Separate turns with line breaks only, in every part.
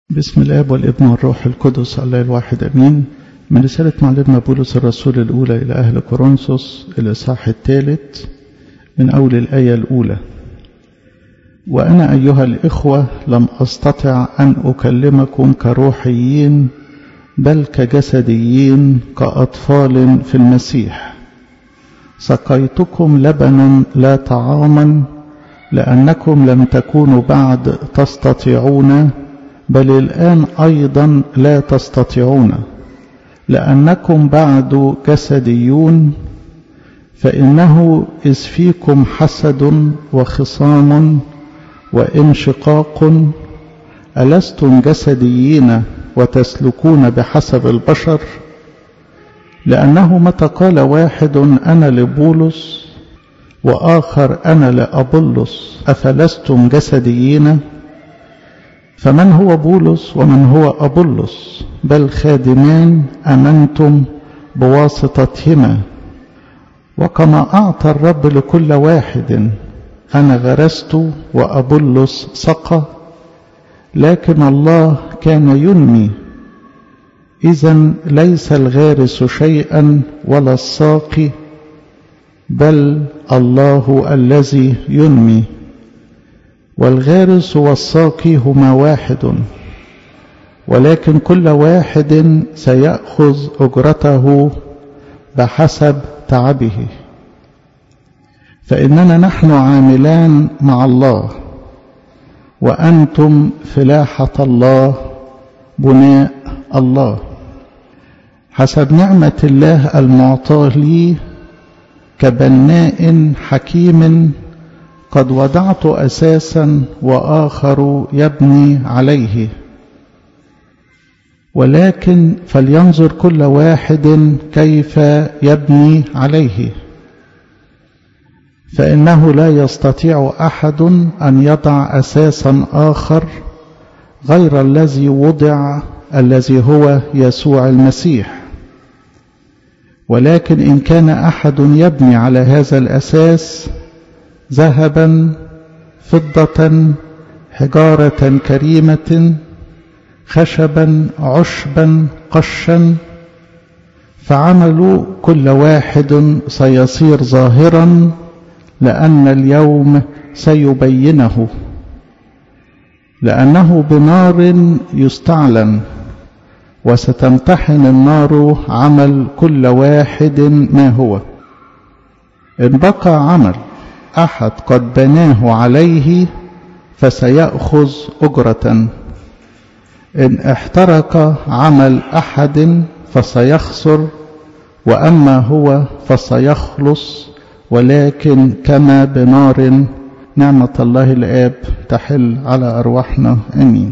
بسم الاب والابن والروح القدس الله الواحد امين من رسالة معلمنا بولس الرسول الاولى الى اهل كورنثوس الاصحاح الثالث من اول الايه الاولى وانا ايها الاخوه لم استطع ان اكلمكم كروحيين بل كجسديين كاطفال في المسيح سقيتكم لبنا لا طعاما لانكم لم تكونوا بعد تستطيعون بل الآن أيضا لا تستطيعون لأنكم بعد جسديون فإنه إذ فيكم حسد وخصام وانشقاق ألستم جسديين وتسلكون بحسب البشر لأنه متى قال واحد أنا لبولس وآخر أنا لأبولس أفلستم جسديين فمن هو بولس ومن هو أبولس بل خادمان أمنتم بواسطتهما وكما أعطى الرب لكل واحد أنا غرست وأبولس سقى لكن الله كان ينمي إذا ليس الغارس شيئا ولا الساقي بل الله الذي ينمي والغارس والساقي هما واحد ولكن كل واحد سيأخذ أجرته بحسب تعبه فإننا نحن عاملان مع الله وأنتم فلاحة الله بناء الله حسب نعمة الله المعطاة لي كبناء حكيم قد وضعت أساسا وآخر يبني عليه ولكن فلينظر كل واحد كيف يبني عليه فإنه لا يستطيع أحد أن يضع أساسا آخر غير الذي وضع الذي هو يسوع المسيح ولكن إن كان أحد يبني على هذا الأساس ذهبا فضة حجارة كريمة خشبا عشبا قشا فعمل كل واحد سيصير ظاهرا لأن اليوم سيبينه لأنه بنار يستعلن وستمتحن النار عمل كل واحد ما هو إن بقى عمل أحد قد بناه عليه فسيأخذ أجرة إن احترق عمل أحد فسيخسر وأما هو فسيخلص ولكن كما بنار نعمة الله الآب تحل على أرواحنا أمين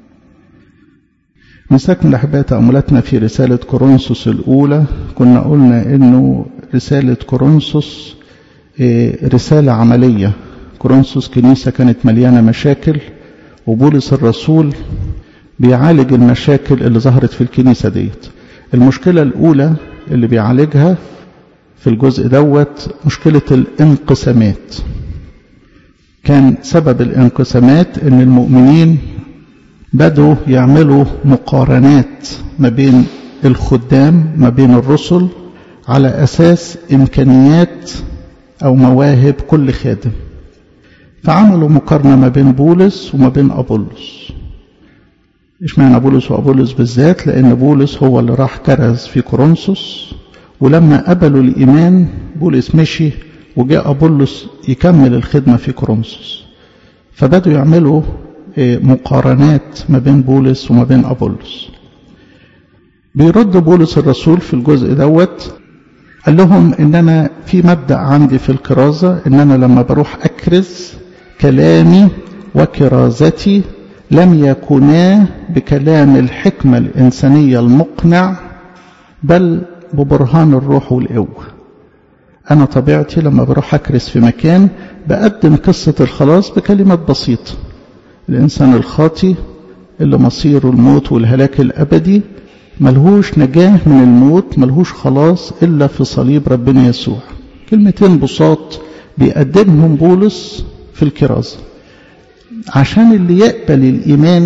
نستكمل أحباء تأملاتنا في رسالة كورنثوس الأولى كنا قلنا إنه رسالة كورنثوس رسالة عملية كورنثوس كنيسة كانت مليانة مشاكل وبولس الرسول بيعالج المشاكل اللي ظهرت في الكنيسة ديت المشكلة الأولى اللي بيعالجها في الجزء دوت مشكلة الانقسامات كان سبب الانقسامات ان المؤمنين بدوا يعملوا مقارنات ما بين الخدام ما بين الرسل على أساس إمكانيات أو مواهب كل خادم فعملوا مقارنة ما بين بولس وما بين أبولس اشمعنى بولس وأبولس بالذات لأن بولس هو اللي راح كرز في كورنثوس ولما قبلوا الإيمان بولس مشي وجاء أبولس يكمل الخدمة في كورنثوس فبدوا يعملوا مقارنات ما بين بولس وما بين أبولس بيرد بولس الرسول في الجزء دوت قال لهم ان انا في مبدا عندي في الكرازه ان انا لما بروح اكرز كلامي وكرازتي لم يكونا بكلام الحكمه الانسانيه المقنع بل ببرهان الروح والقوه انا طبيعتي لما بروح اكرز في مكان بقدم قصه الخلاص بكلمات بسيطه الانسان الخاطي اللي مصيره الموت والهلاك الابدي ملهوش نجاة من الموت ملهوش خلاص إلا في صليب ربنا يسوع كلمتين بساط بيقدمهم بولس في الكرازة عشان اللي يقبل الإيمان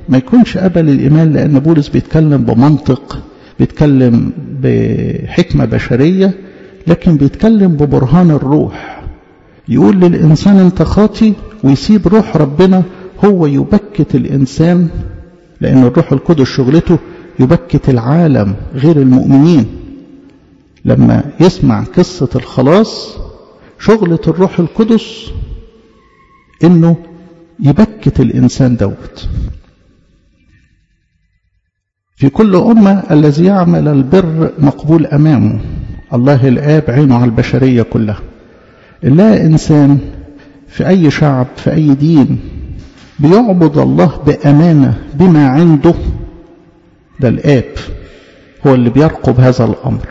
ما يكونش قبل الإيمان لأن بولس بيتكلم بمنطق بيتكلم بحكمة بشرية لكن بيتكلم ببرهان الروح يقول للإنسان أنت خاطي ويسيب روح ربنا هو يبكت الإنسان لأن الروح القدس شغلته يبكت العالم غير المؤمنين لما يسمع قصة الخلاص شغلة الروح القدس انه يبكت الانسان دوت في كل أمة الذي يعمل البر مقبول أمامه الله الآب عينه على البشرية كلها لا إنسان في أي شعب في أي دين بيعبد الله بأمانة بما عنده ده الآب هو اللي بيرقب هذا الأمر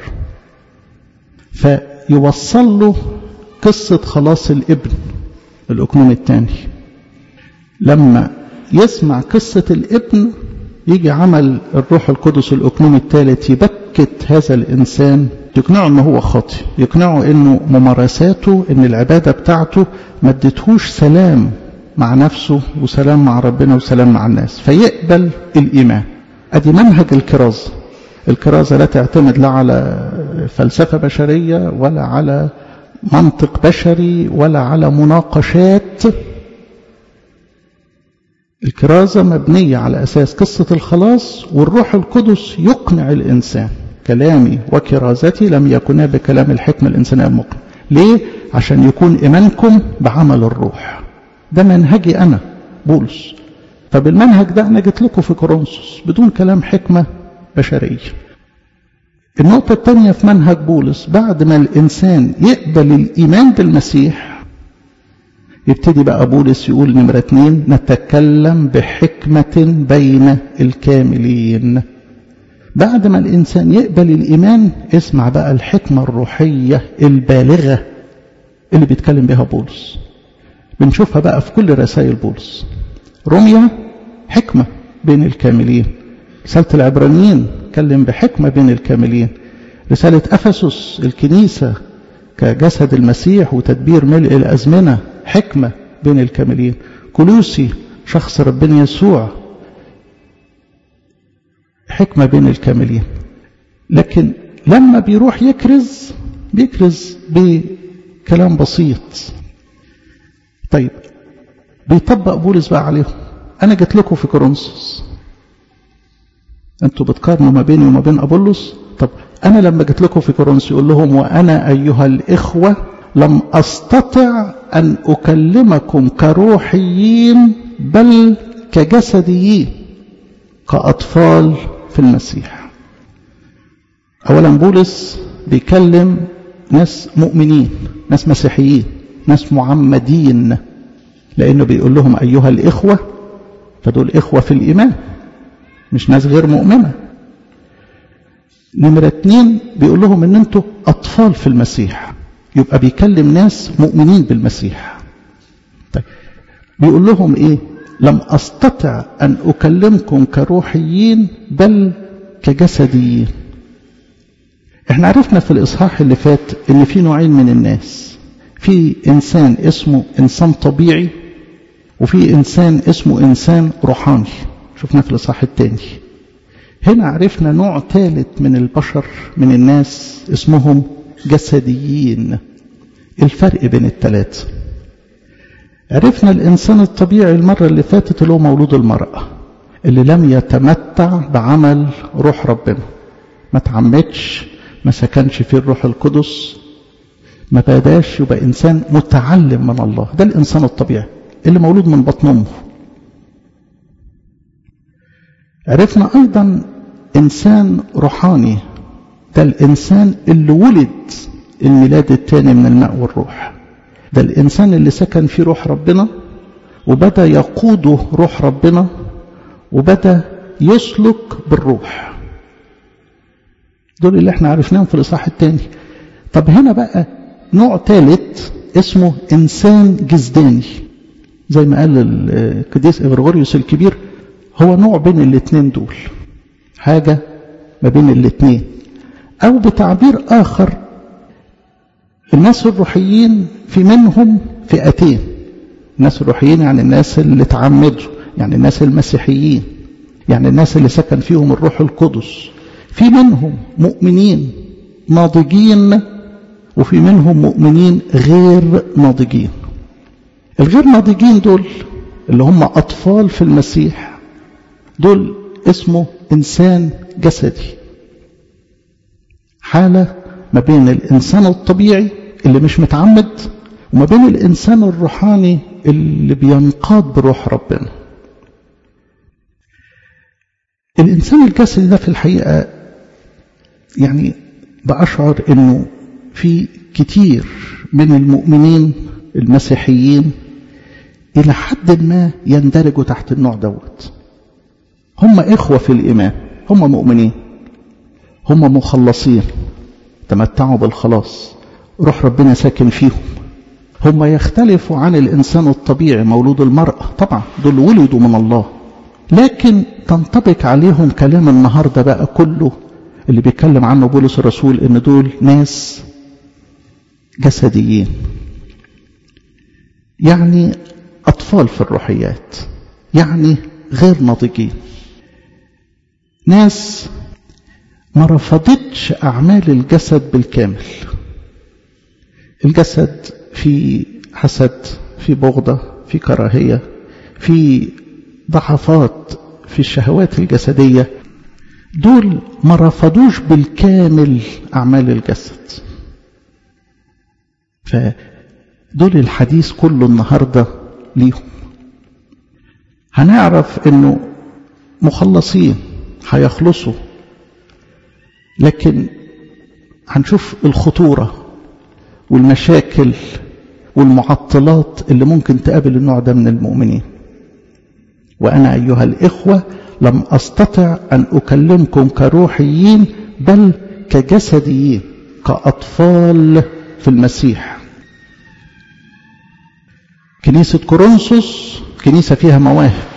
فيوصل له قصة خلاص الابن الأكنوم الثاني لما يسمع قصة الابن يجي عمل الروح القدس الأكنوم الثالث يبكت هذا الإنسان يقنعه أنه هو خاطئ يقنعه أنه ممارساته أن العبادة بتاعته ما ادتهوش سلام مع نفسه وسلام مع ربنا وسلام مع الناس فيقبل الإيمان أدي منهج الكرازة الكرازة لا تعتمد لا على فلسفة بشرية ولا على منطق بشري ولا على مناقشات الكرازة مبنية على أساس قصة الخلاص والروح القدس يقنع الإنسان كلامي وكرازتي لم يكونا بكلام الحكمة الإنسانية المقنع ليه؟ عشان يكون إيمانكم بعمل الروح ده منهجي أنا بولس فبالمنهج ده أنا جيت لكم في كورنثوس بدون كلام حكمة بشرية النقطة الثانية في منهج بولس بعد ما الإنسان يقبل الإيمان بالمسيح يبتدي بقى بولس يقول نمرة اتنين نتكلم بحكمة بين الكاملين بعد ما الإنسان يقبل الإيمان اسمع بقى الحكمة الروحية البالغة اللي بيتكلم بها بولس بنشوفها بقى في كل رسائل بولس روميا حكمة بين الكاملين رسالة العبرانيين اتكلم بحكمة بين الكاملين رسالة أفسس الكنيسة كجسد المسيح وتدبير ملء الأزمنة حكمة بين الكاملين كلوسي شخص ربنا يسوع حكمة بين الكاملين لكن لما بيروح يكرز بيكرز بكلام بسيط طيب بيطبق بولس بقى عليهم أنا جيت لكم في كورنثوس أنتوا بتقارنوا ما بيني وما بين أبولس طب أنا لما جيت لكم في كورنثوس يقول لهم وأنا أيها الإخوة لم أستطع أن أكلمكم كروحيين بل كجسديين كأطفال في المسيح أولا بولس بيكلم ناس مؤمنين ناس مسيحيين ناس معمدين لأنه بيقول لهم أيها الإخوة فدول إخوة في الإيمان مش ناس غير مؤمنة نمرة اتنين بيقول لهم ان انتوا اطفال في المسيح يبقى بيكلم ناس مؤمنين بالمسيح طيب بيقول لهم ايه لم استطع ان اكلمكم كروحيين بل كجسديين احنا عرفنا في الاصحاح اللي فات ان في نوعين من الناس في انسان اسمه انسان طبيعي وفي انسان اسمه انسان روحاني شفنا في الاصحاح الثاني هنا عرفنا نوع ثالث من البشر من الناس اسمهم جسديين الفرق بين الثلاثة عرفنا الإنسان الطبيعي المرة اللي فاتت اللي هو مولود المرأة اللي لم يتمتع بعمل روح ربنا ما تعمدش ما سكنش فيه الروح القدس ما باداش يبقى إنسان متعلم من الله ده الإنسان الطبيعي اللي مولود من بطن أمه عرفنا أيضا إنسان روحاني ده الإنسان اللي ولد الميلاد الثاني من الماء والروح ده الإنسان اللي سكن فيه روح ربنا وبدأ يقوده روح ربنا وبدأ يسلك بالروح دول اللي احنا عرفناهم في الإصحاح الثاني طب هنا بقى نوع ثالث اسمه إنسان جزداني زي ما قال القديس إغريغوريوس الكبير هو نوع بين الاثنين دول حاجة ما بين الاثنين أو بتعبير آخر الناس الروحيين في منهم فئتين الناس الروحيين يعني الناس اللي تعمدوا يعني الناس المسيحيين يعني الناس اللي سكن فيهم الروح القدس في منهم مؤمنين ناضجين وفي منهم مؤمنين غير ناضجين الغير ناضجين دول اللي هم أطفال في المسيح دول اسمه إنسان جسدي حالة ما بين الإنسان الطبيعي اللي مش متعمد وما بين الإنسان الروحاني اللي بينقاد بروح ربنا الإنسان الجسدي ده في الحقيقة يعني بأشعر أنه في كتير من المؤمنين المسيحيين إلى حد ما يندرجوا تحت النوع دوت هم إخوة في الإيمان هم مؤمنين هم مخلصين تمتعوا بالخلاص روح ربنا ساكن فيهم هم يختلفوا عن الإنسان الطبيعي مولود المرأة طبعا دول ولدوا من الله لكن تنطبق عليهم كلام النهاردة بقى كله اللي بيتكلم عنه بولس الرسول ان دول ناس جسديين يعني أطفال في الروحيات يعني غير ناضجين ناس ما رفضتش أعمال الجسد بالكامل الجسد في حسد في بغضة في كراهية في ضعفات في الشهوات الجسدية دول ما رفضوش بالكامل أعمال الجسد فدول الحديث كله النهاردة ليهم هنعرف انه مخلصين هيخلصوا لكن هنشوف الخطورة والمشاكل والمعطلات اللي ممكن تقابل النوع ده من المؤمنين وأنا أيها الإخوة لم أستطع أن أكلمكم كروحيين بل كجسديين كأطفال في المسيح كنيسة كورنثوس كنيسة فيها مواهب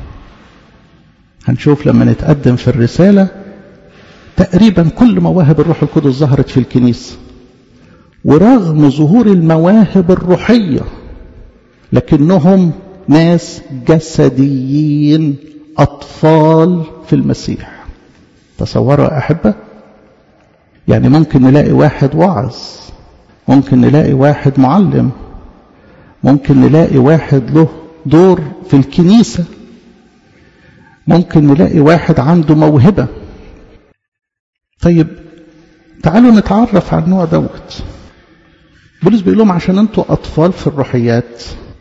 هنشوف لما نتقدم في الرسالة تقريبا كل مواهب الروح القدس ظهرت في الكنيسة ورغم ظهور المواهب الروحية لكنهم ناس جسديين أطفال في المسيح تصوروا يا أحبة يعني ممكن نلاقي واحد وعظ ممكن نلاقي واحد معلم ممكن نلاقي واحد له دور في الكنيسة ممكن نلاقي واحد عنده موهبة طيب تعالوا نتعرف على النوع دوت بولس بيقول لهم عشان انتوا اطفال في الروحيات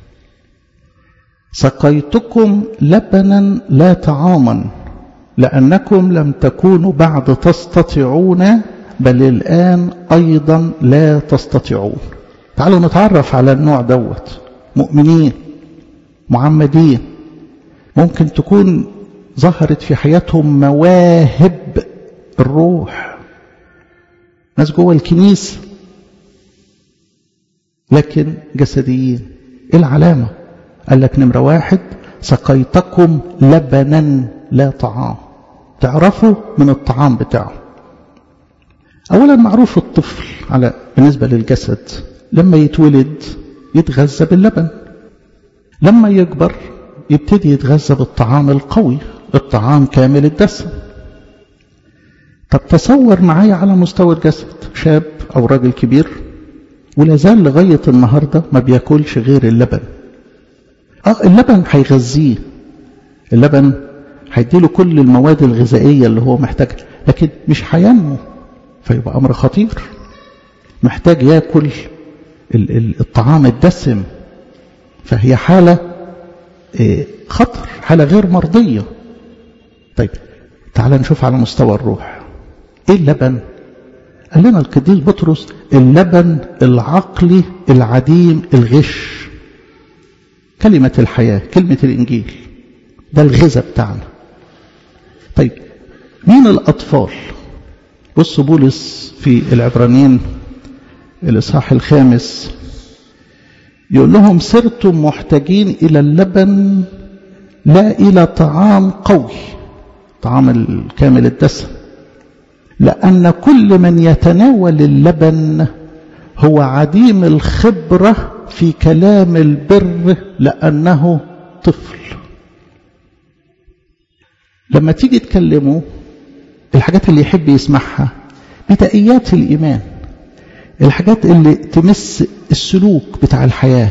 سقيتكم لبنا لا طعاما لانكم لم تكونوا بعد تستطيعون بل الان ايضا لا تستطيعون تعالوا نتعرف على النوع دوت مؤمنين معمدين ممكن تكون ظهرت في حياتهم مواهب الروح ناس جوه الكنيسة لكن جسديين ايه العلامة قال لك نمرة واحد سقيتكم لبنا لا طعام تعرفوا من الطعام بتاعه اولا معروف الطفل على بالنسبة للجسد لما يتولد يتغذى باللبن لما يكبر يبتدي يتغذى بالطعام القوي الطعام كامل الدسم طب تصور معايا على مستوى الجسد شاب او راجل كبير ولا زال لغايه النهارده ما بياكلش غير اللبن اه اللبن هيغذيه اللبن هيديله كل المواد الغذائيه اللي هو محتاجها لكن مش هينمو فيبقى امر خطير محتاج ياكل الطعام الدسم فهي حاله خطر حاله غير مرضيه طيب تعال نشوف على مستوى الروح ايه اللبن قال لنا القديس بطرس اللبن العقلي العديم الغش كلمة الحياة كلمة الإنجيل ده الغذاء بتاعنا طيب مين الأطفال بص بولس في العبرانيين الإصحاح الخامس يقول لهم صرتم محتاجين إلى اللبن لا إلى طعام قوي طعام الكامل الدسم لأن كل من يتناول اللبن هو عديم الخبرة في كلام البر لأنه طفل لما تيجي تكلمه الحاجات اللي يحب يسمعها بدائيات الإيمان الحاجات اللي تمس السلوك بتاع الحياة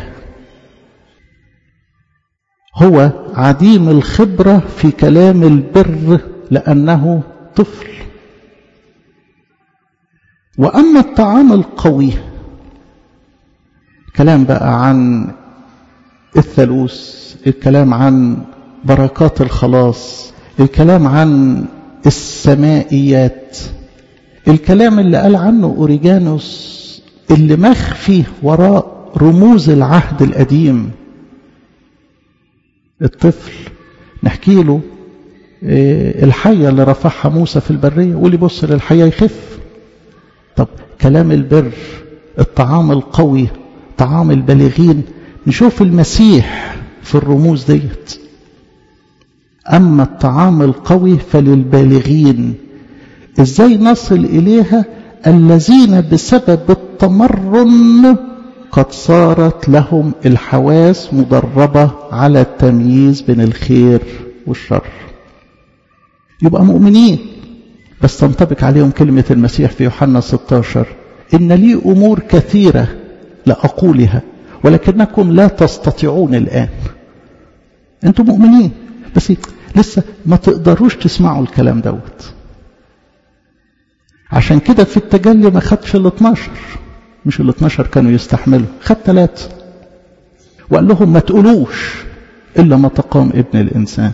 هو عديم الخبرة في كلام البر لأنه طفل وأما الطعام القوي كلام بقى عن الثالوث الكلام عن بركات الخلاص الكلام عن السمائيات الكلام اللي قال عنه أوريجانوس اللي مخفي وراء رموز العهد القديم الطفل نحكي له الحية اللي رفعها موسى في البرية واللي يبص للحية يخف طب كلام البر الطعام القوي طعام البالغين نشوف المسيح في الرموز ديت أما الطعام القوي فللبالغين إزاي نصل إليها الذين بسبب التمرن قد صارت لهم الحواس مدربة على التمييز بين الخير والشر يبقى مؤمنين بس تنطبق عليهم كلمة المسيح في يوحنا 16 إن لي أمور كثيرة لأقولها ولكنكم لا تستطيعون الآن أنتم مؤمنين بس لسه ما تقدروش تسمعوا الكلام دوت عشان كده في التجلي ما خدش ال 12 مش ال 12 كانوا يستحملوا خد ثلاثة وقال لهم ما تقولوش إلا ما تقام ابن الإنسان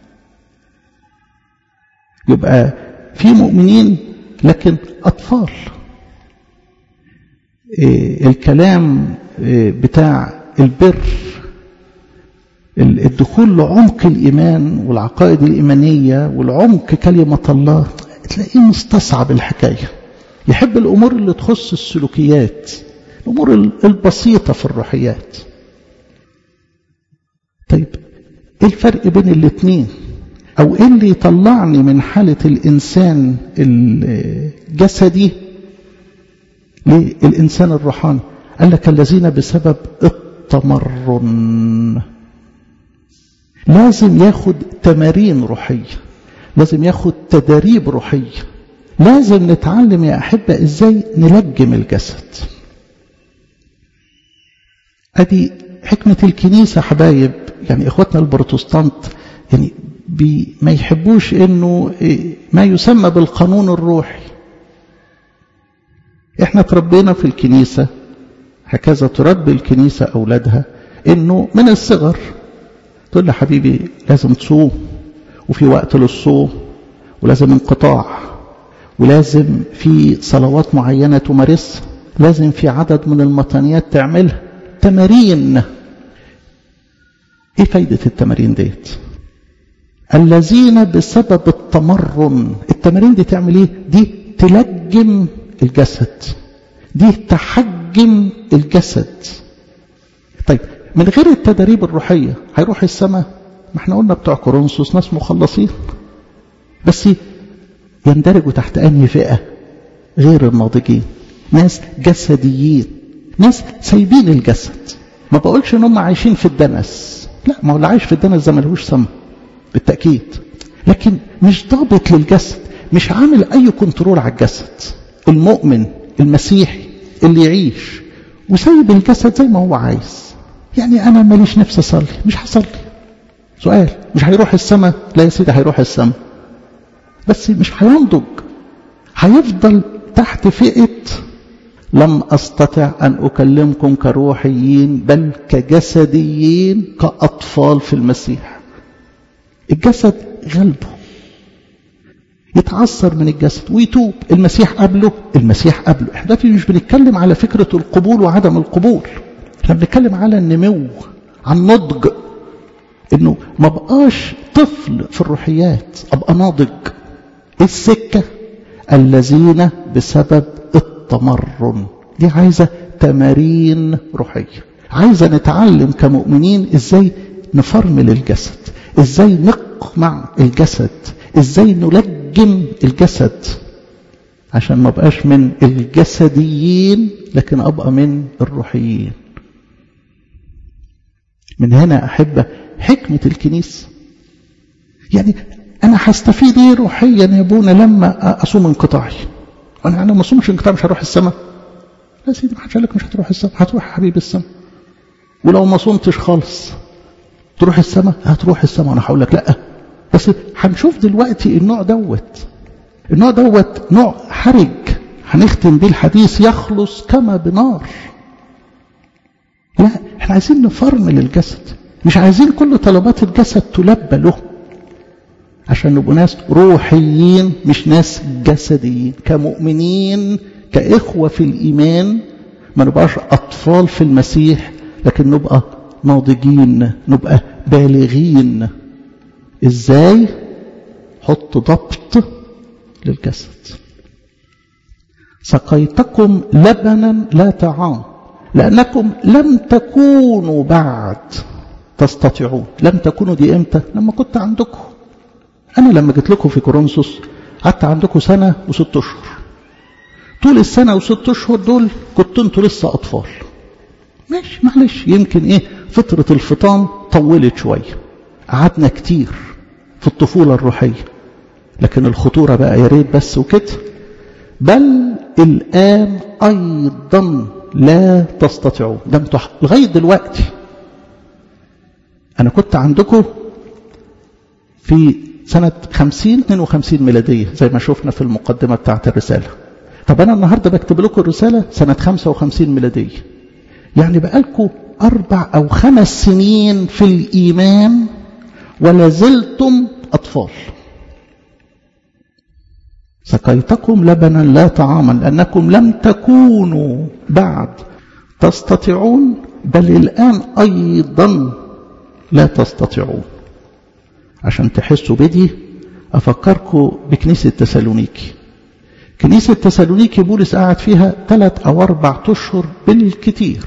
يبقى في مؤمنين لكن أطفال إيه الكلام إيه بتاع البر الدخول لعمق الإيمان والعقائد الإيمانية والعمق كلمة الله تلاقيه مستصعب الحكاية يحب الأمور اللي تخص السلوكيات الأمور البسيطة في الروحيات طيب ايه الفرق بين الاثنين او ايه اللي يطلعني من حالة الانسان الجسدي للانسان الروحاني قال لك الذين بسبب التمرن لازم ياخد تمارين روحية لازم ياخد تدريب روحية لازم نتعلم يا أحبة إزاي نلجم الجسد أدي حكمة الكنيسة حبايب يعني إخواتنا البروتستانت يعني بي ما يحبوش إنه ما يسمى بالقانون الروحي إحنا تربينا في الكنيسة هكذا تربي الكنيسة أولادها إنه من الصغر تقول له حبيبي لازم تصوم وفي وقت للصوم ولازم انقطاع ولازم في صلوات معينة تمارسها لازم في عدد من المطانيات تعملها تمارين ايه فايدة التمارين ديت الذين بسبب التمرن التمارين دي تعمل ايه دي تلجم الجسد دي تحجم الجسد طيب من غير التدريب الروحية هيروح السماء ما احنا قلنا بتوع كورنثوس ناس مخلصين بس يندرجوا تحت أنهي فئة غير الناضجين ناس جسديين ناس سايبين الجسد ما بقولش ان هم عايشين في الدنس لا ما هو اللي عايش في الدنس ده ملهوش سما بالتأكيد لكن مش ضابط للجسد مش عامل أي كنترول على الجسد المؤمن المسيحي اللي يعيش وسايب الجسد زي ما هو عايز يعني أنا ماليش نفس أصلي مش هصلي سؤال مش هيروح السماء لا يا سيدي هيروح السماء بس مش هينضج هيفضل تحت فئة لم أستطع أن أكلمكم كروحيين بل كجسديين كأطفال في المسيح الجسد غلبه يتعثر من الجسد ويتوب المسيح قبله المسيح قبله احنا دلوقتي مش بنتكلم على فكرة القبول وعدم القبول احنا بنتكلم على النمو عن نضج انه ما بقاش طفل في الروحيات ابقى ناضج السكة الذين بسبب التمرن دي عايزة تمارين روحية عايزة نتعلم كمؤمنين ازاي نفرمل الجسد ازاي نقمع الجسد ازاي نلجم الجسد عشان ما بقاش من الجسديين لكن ابقى من الروحيين من هنا احبه حكمه الكنيسه يعني انا هستفيد ايه روحيا يا ابونا لما اصوم انقطاعي انا انا ما اصومش انقطاعي مش هروح السماء لا سيدي ما حدش قال لك مش هتروح السماء هتروح يا حبيبي السماء ولو ما صمتش خالص تروح السماء هتروح السماء انا هقول لك لا بس هنشوف دلوقتي النوع دوت النوع دوت نوع حرج هنختم بيه الحديث يخلص كما بنار لا احنا عايزين نفرمل الجسد مش عايزين كل طلبات الجسد تلبى له عشان نبقوا ناس روحيين مش ناس جسديين كمؤمنين كإخوة في الإيمان ما نبقاش أطفال في المسيح لكن نبقى ناضجين نبقى بالغين إزاي حط ضبط للجسد سقيتكم لبنا لا طعام لأنكم لم تكونوا بعد تستطيعون لم تكونوا دي امتى لما كنت عندكم أنا لما جيت لكم في كورنثوس قعدت عندكم سنة وست أشهر طول السنة وست أشهر دول كنتوا انتوا لسه أطفال ماشي معلش يمكن إيه فترة الفطام طولت شوية قعدنا كتير في الطفولة الروحية لكن الخطورة بقى يا ريت بس وكده بل الآن أيضا لا تستطيعون ده انتوا لغاية دلوقتي أنا كنت عندكم في سنة 50 52 ميلادية زي ما شفنا في المقدمة بتاعت الرسالة طب أنا النهاردة بكتب لكم الرسالة سنة 55 ميلادية يعني بقالكم أربع أو خمس سنين في الإيمان ولا زلتم أطفال سقيتكم لبنا لا طعاما لأنكم لم تكونوا بعد تستطيعون بل الآن أيضا لا تستطيعون عشان تحسوا بدي أفكركم بكنيسة تسالونيكي كنيسة تسالونيكي بولس قاعد فيها ثلاث أو أربع أشهر بالكتير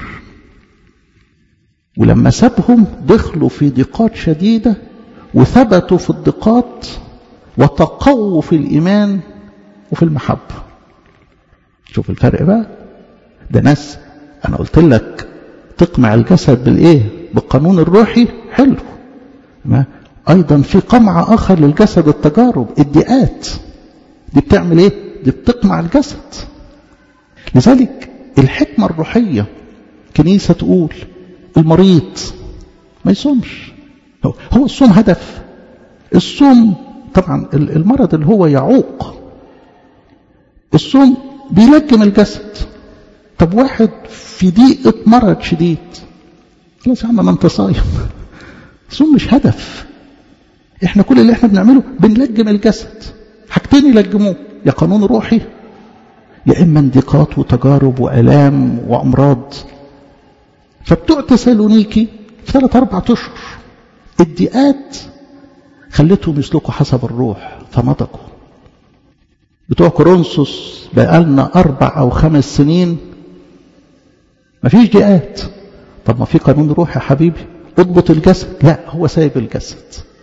ولما سابهم دخلوا في ضيقات شديدة وثبتوا في الضيقات وتقووا في الإيمان وفي المحبة شوف الفرق بقى ده ناس أنا قلت لك تقمع الجسد بالإيه بالقانون الروحي حلو ما أيضا في قمع آخر للجسد التجارب الدئات دي بتعمل إيه دي بتقمع الجسد لذلك الحكمة الروحية كنيسة تقول المريض ما يصومش هو الصوم هدف الصوم طبعا المرض اللي هو يعوق الصوم بيلجم الجسد طب واحد في ضيقة مرض شديد خلاص يا عم ما انت صايم الصوم مش هدف احنا كل اللي احنا بنعمله بنلجم الجسد حاجتين يلجموه يا قانون روحي يا اما انضيقات وتجارب والام وامراض فبتوع تسالونيكي في ثلاث اربع اشهر الضيقات خلتهم يسلكوا حسب الروح فنضجوا بتوع كورنثوس بقالنا اربع او خمس سنين مفيش ضيقات طب ما في قانون روح يا حبيبي اضبط الجسد لا هو سايب الجسد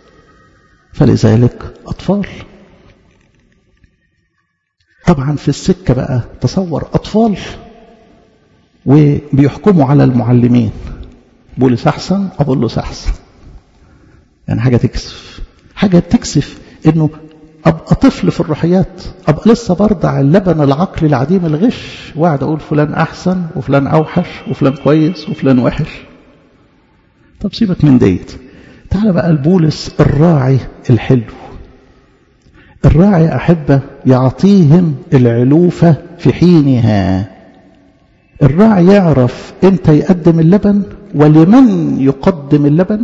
فلذلك اطفال طبعا في السكة بقى تصور أطفال وبيحكموا على المعلمين بولس أحسن أبولس أحسن يعني حاجة تكسف حاجة تكسف إنه أبقى طفل في الروحيات أبقى لسه برضع اللبن العقل العديم الغش وقاعد أقول فلان أحسن وفلان أوحش وفلان كويس وفلان وحش طب سيبك من ديت تعال بقى البولس الراعي الحلو الراعي أحبة يعطيهم العلوفة في حينها الراعي يعرف امتى يقدم اللبن ولمن يقدم اللبن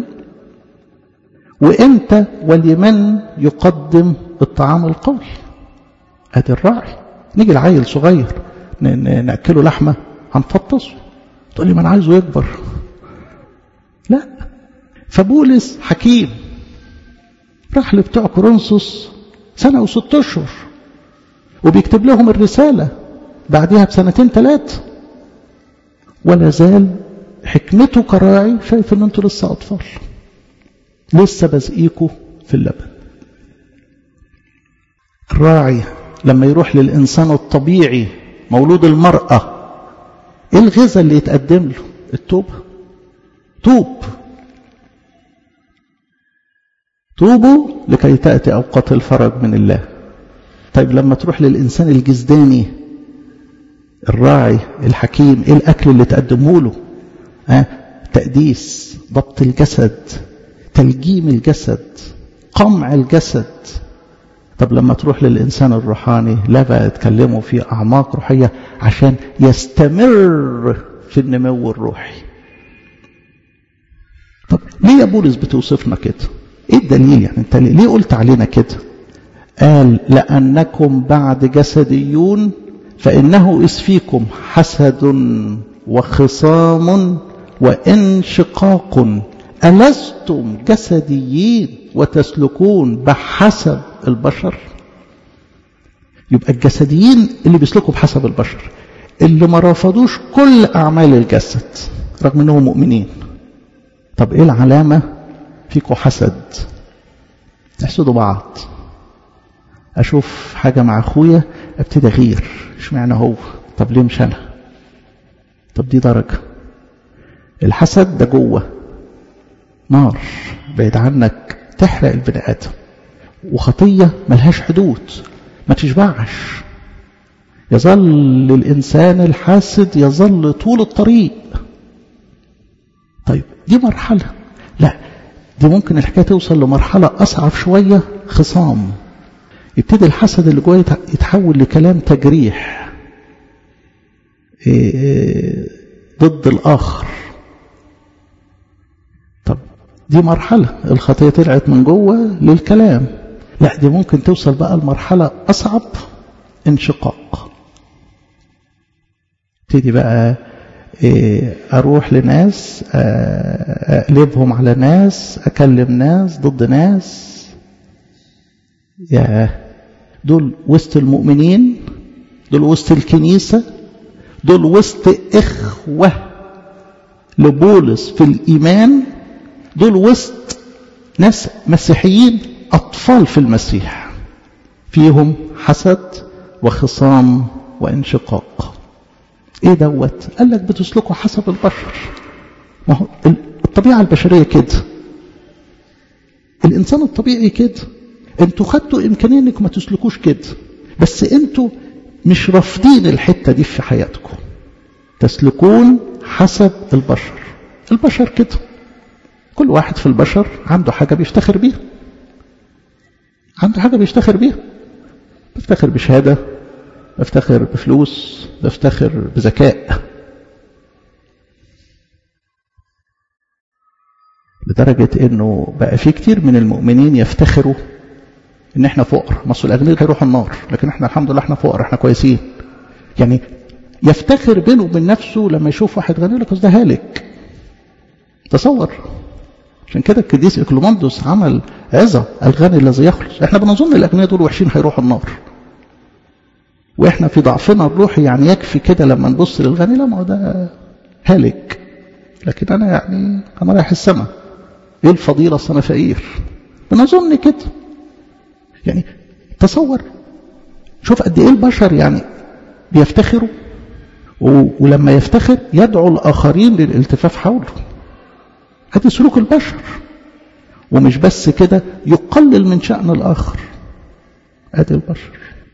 وامتى ولمن يقدم الطعام القوي ادي الراعي نيجي العيل صغير ناكله لحمه هنفطسه تقول لي ما انا عايزه يكبر لا فبولس حكيم راح لبتوع كورنثوس سنة وست أشهر وبيكتب لهم الرسالة بعدها بسنتين ثلاثة ولا زال حكمته كراعي شايف ان انتوا لسه اطفال لسه بزقيكوا في اللبن الراعي لما يروح للانسان الطبيعي مولود المرأة ايه الغذاء اللي يتقدم له التوبة توب توبوا لكي تأتي أوقات الفرج من الله طيب لما تروح للإنسان الجزداني الراعي الحكيم إيه الأكل اللي تقدمه له ها تقديس ضبط الجسد تلجيم الجسد قمع الجسد طب لما تروح للإنسان الروحاني لا بقى تكلمه في أعماق روحية عشان يستمر في النمو الروحي طب ليه يا بولس بتوصفنا كده ايه الدليل يعني انت ليه قلت علينا كده قال لأنكم بعد جسديون فإنه إذ فيكم حسد وخصام وانشقاق ألستم جسديين وتسلكون بحسب البشر يبقى الجسديين اللي بيسلكوا بحسب البشر اللي ما رفضوش كل أعمال الجسد رغم أنهم مؤمنين طب إيه العلامة فيكم حسد تحسدوا بعض أشوف حاجة مع أخويا أبتدي أغير اشمعنى هو طب ليه مش أنا طب دي درجة الحسد ده جوه نار بعيد عنك تحرق البني آدم وخطية ملهاش حدود ما تشبعش يظل الإنسان الحاسد يظل طول الطريق طيب دي مرحلة لا دي ممكن الحكاية توصل لمرحلة أصعب شوية خصام يبتدي الحسد اللي جوه يتحول لكلام تجريح ضد الآخر طب دي مرحلة الخطية طلعت من جوه للكلام لا دي ممكن توصل بقى لمرحلة أصعب انشقاق ابتدي بقى أروح لناس أقلبهم على ناس أكلم ناس ضد ناس يا دول وسط المؤمنين دول وسط الكنيسة دول وسط إخوة لبولس في الإيمان دول وسط ناس مسيحيين أطفال في المسيح فيهم حسد وخصام وانشقاق ايه دوت قال لك بتسلكوا حسب البشر ما هو الطبيعة البشرية كده الإنسان الطبيعي كده انتوا خدتوا إمكانية انكم ما تسلكوش كده بس انتوا مش رافضين الحتة دي في حياتكم تسلكون حسب البشر البشر كده كل واحد في البشر عنده حاجة بيفتخر بيها عنده حاجة بيفتخر بيها بيفتخر بشهادة بفتخر بفلوس بفتخر بذكاء لدرجة انه بقى في كتير من المؤمنين يفتخروا ان احنا فقر مصر الاغنياء هيروحوا النار لكن احنا الحمد لله احنا فقر احنا كويسين يعني يفتخر بينه وبين نفسه لما يشوف واحد غني لك ده هالك تصور عشان كده القديس اكلوماندوس عمل عظة الغني الذي يخلص احنا بنظن الاغنياء دول وحشين هيروحوا النار واحنا في ضعفنا الروحي يعني يكفي كده لما نبص للغني لا ما هو ده هالك لكن انا يعني انا رايح السماء ايه الفضيلة اصل انا فقير بنظن كده يعني تصور شوف قد ايه البشر يعني بيفتخروا ولما يفتخر يدعو الاخرين للالتفاف حوله هذه سلوك البشر ومش بس كده يقلل من شأن الآخر ادي البشر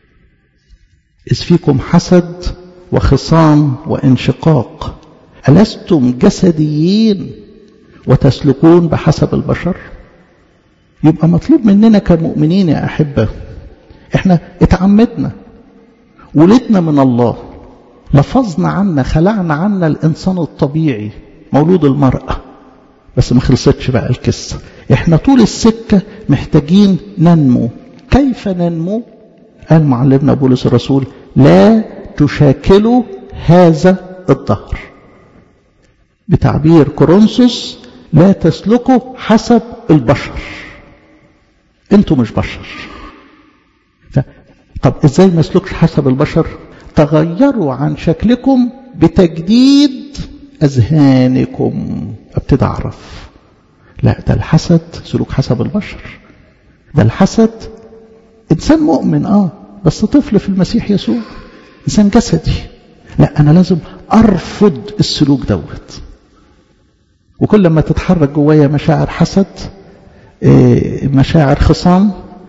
إذ فيكم حسد وخصام وانشقاق ألستم جسديين وتسلكون بحسب البشر يبقى مطلوب مننا كمؤمنين يا أحبة احنا اتعمدنا ولدنا من الله لفظنا عنا خلعنا عنا الإنسان الطبيعي مولود المرأة بس ما خلصتش بقى القصة احنا طول السكة محتاجين ننمو كيف ننمو قال معلمنا بولس الرسول لا تشاكلوا هذا الظهر بتعبير كورنثوس لا تسلكوا حسب البشر انتوا مش بشر ف... طب ازاي ما اسلكش حسب البشر تغيروا عن شكلكم بتجديد اذهانكم ابتدي اعرف لا ده الحسد سلوك حسب البشر ده الحسد انسان مؤمن اه بس طفل في المسيح يسوع انسان جسدي لا انا لازم ارفض السلوك دوت وكل ما تتحرك جوايا مشاعر حسد مشاعر خصام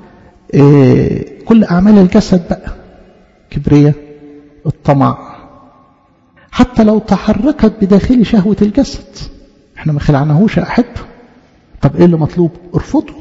كل أعمال الجسد بقى كبرية الطمع حتى لو تحركت بداخل شهوة الجسد احنا ما خلعناهوش أحب طب ايه اللي مطلوب ارفضه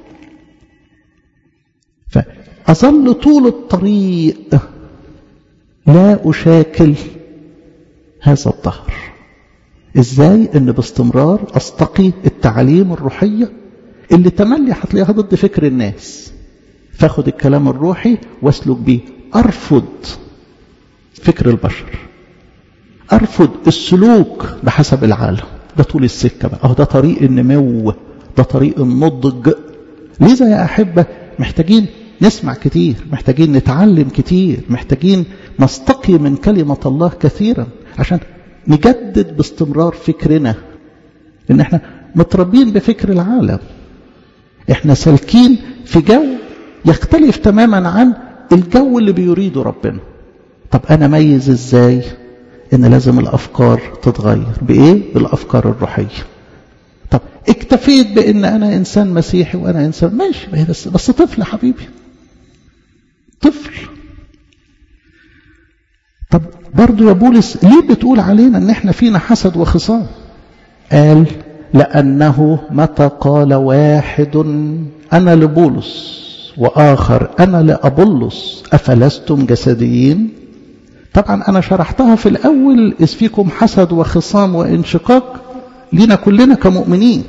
فأظل طول الطريق لا أشاكل هذا الظهر ازاي ان باستمرار استقي التعاليم الروحية اللي تملي هتلاقيها ضد فكر الناس فاخد الكلام الروحي واسلك بيه ارفض فكر البشر ارفض السلوك بحسب العالم ده طول السكة بقى اهو ده طريق النمو ده طريق النضج لذا يا أحبة محتاجين نسمع كتير محتاجين نتعلم كتير محتاجين نستقي من كلمة الله كثيرا عشان نجدد باستمرار فكرنا لأن احنا متربين بفكر العالم احنا سالكين في جو يختلف تماما عن الجو اللي بيريده ربنا طب أنا ميز ازاي ان لازم الأفكار تتغير بإيه؟ بالأفكار الروحية طب اكتفيت بان انا انسان مسيحي وانا انسان ماشي بس بس طفل يا حبيبي طفل طب برضو يا بولس ليه بتقول علينا ان احنا فينا حسد وخصام قال لانه متى قال واحد انا لبولس واخر انا لابولس افلستم جسديين طبعا انا شرحتها في الاول اذ فيكم حسد وخصام وانشقاق لينا كلنا كمؤمنين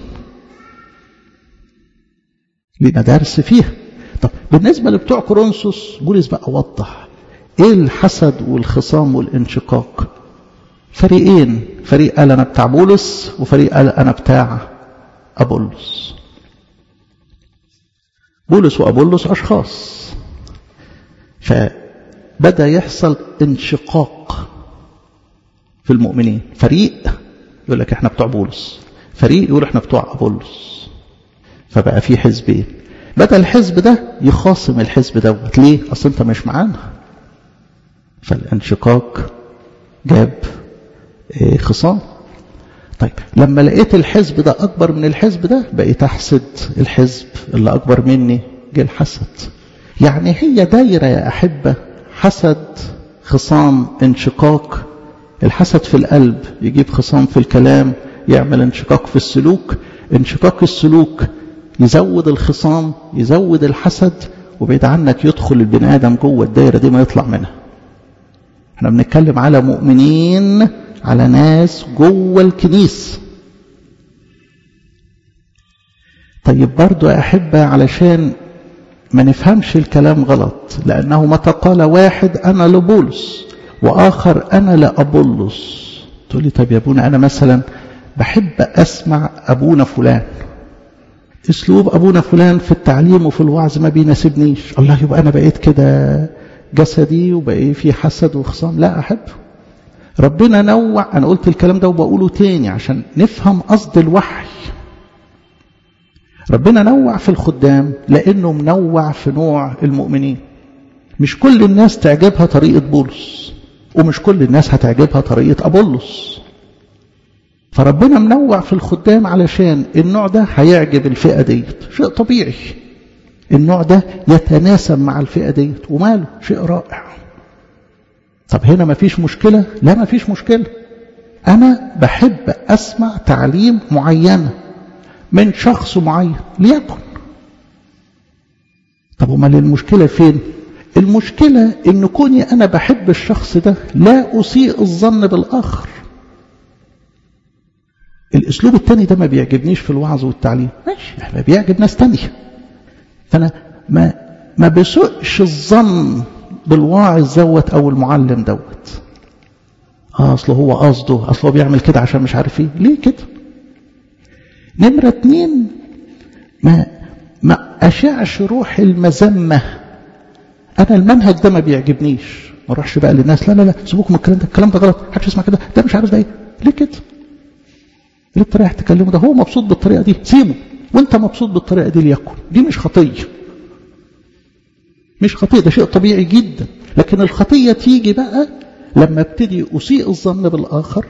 لينا درس فيها طب بالنسبة لبتوع كورنثوس بولس بقى وضح ايه الحسد والخصام والانشقاق فريقين فريق قال انا بتاع بولس وفريق قال انا بتاع ابولس بولس وابولس اشخاص فبدا يحصل انشقاق في المؤمنين فريق يقول لك احنا بتوع بولس فريق يقول احنا بتوع ابولس فبقى في حزبين بدا الحزب ده يخاصم الحزب دوت ليه اصل انت مش معانا فالانشقاق جاب ايه خصام طيب لما لقيت الحزب ده اكبر من الحزب ده بقيت احسد الحزب اللي اكبر مني جه الحسد يعني هي دايره يا احبه حسد خصام انشقاق الحسد في القلب يجيب خصام في الكلام يعمل انشقاق في السلوك انشقاق السلوك يزود الخصام يزود الحسد وبعيد عنك يدخل البني ادم جوه الدايره دي ما يطلع منها احنا بنتكلم على مؤمنين على ناس جوه الكنيسه طيب برضو يا احبه علشان ما نفهمش الكلام غلط لانه متى قال واحد انا لبولس واخر انا لابولس تقول لي طب يا ابونا انا مثلا بحب اسمع ابونا فلان اسلوب ابونا فلان في التعليم وفي الوعظ ما بيناسبنيش الله يبقى انا بقيت كده جسدي وبقى في حسد وخصام لا احب ربنا نوع انا قلت الكلام ده وبقوله تاني عشان نفهم قصد الوحي ربنا نوع في الخدام لانه منوع في نوع المؤمنين مش كل الناس تعجبها طريقه بولس ومش كل الناس هتعجبها طريقه ابولس فربنا منوع في الخدام علشان النوع ده هيعجب الفئة ديت شيء طبيعي النوع ده يتناسب مع الفئة ديت وماله شيء رائع طب هنا مفيش مشكلة لا مفيش مشكلة أنا بحب أسمع تعليم معينة من شخص معين ليكن طب امال المشكلة فين المشكلة ان كوني انا بحب الشخص ده لا اسيء الظن بالاخر الاسلوب التاني ده ما بيعجبنيش في الوعظ والتعليم ماشي احنا بيعجب ناس تانية فانا ما ما بسوقش الظن بالواعظ دوت او المعلم دوت اه اصل هو قصده اصل هو بيعمل كده عشان مش عارف ايه ليه كده نمرة اتنين ما ما اشعش روح المذمة انا المنهج ده ما بيعجبنيش ما اروحش بقى للناس لا لا لا سيبوكم من الكلام ده الكلام ده غلط محدش يسمع كده ده مش عارف ده ايه ليه كده ليه انت رايح تكلمه ده هو مبسوط بالطريقه دي سيبه وانت مبسوط بالطريقه دي ليكن دي مش خطيه مش خطيه ده شيء طبيعي جدا لكن الخطيه تيجي بقى لما ابتدي اسيء الظن بالاخر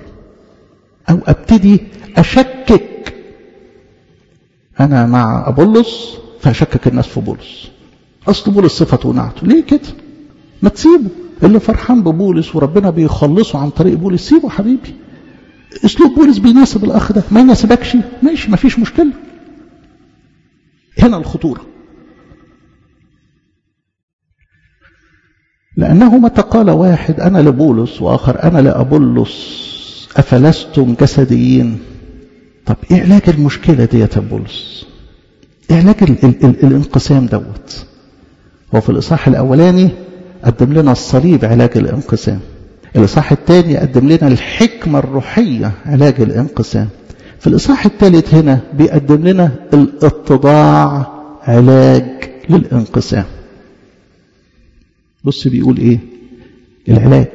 او ابتدي اشكك انا مع ابولس فشكك الناس في بولس اصل بولس صفته ونعته ليه كده ما تسيبه اللي فرحان ببولس وربنا بيخلصه عن طريق بولس سيبه حبيبي اسلوب بولس بيناسب الاخ ده ما يناسبكش ماشي ما فيش مشكله هنا الخطوره لانه متى قال واحد انا لبولس واخر انا لابولس افلستم جسديين طب ايه علاج المشكله دي يا بولس ايه علاج ال ال ال الانقسام دوت هو في الاصحاح الاولاني قدم لنا الصليب علاج الانقسام الإصحاح الثاني قدم لنا الحكمة الروحية علاج الانقسام في الإصحاح الثالث هنا بيقدم لنا الاتضاع علاج للانقسام بص بيقول ايه العلاج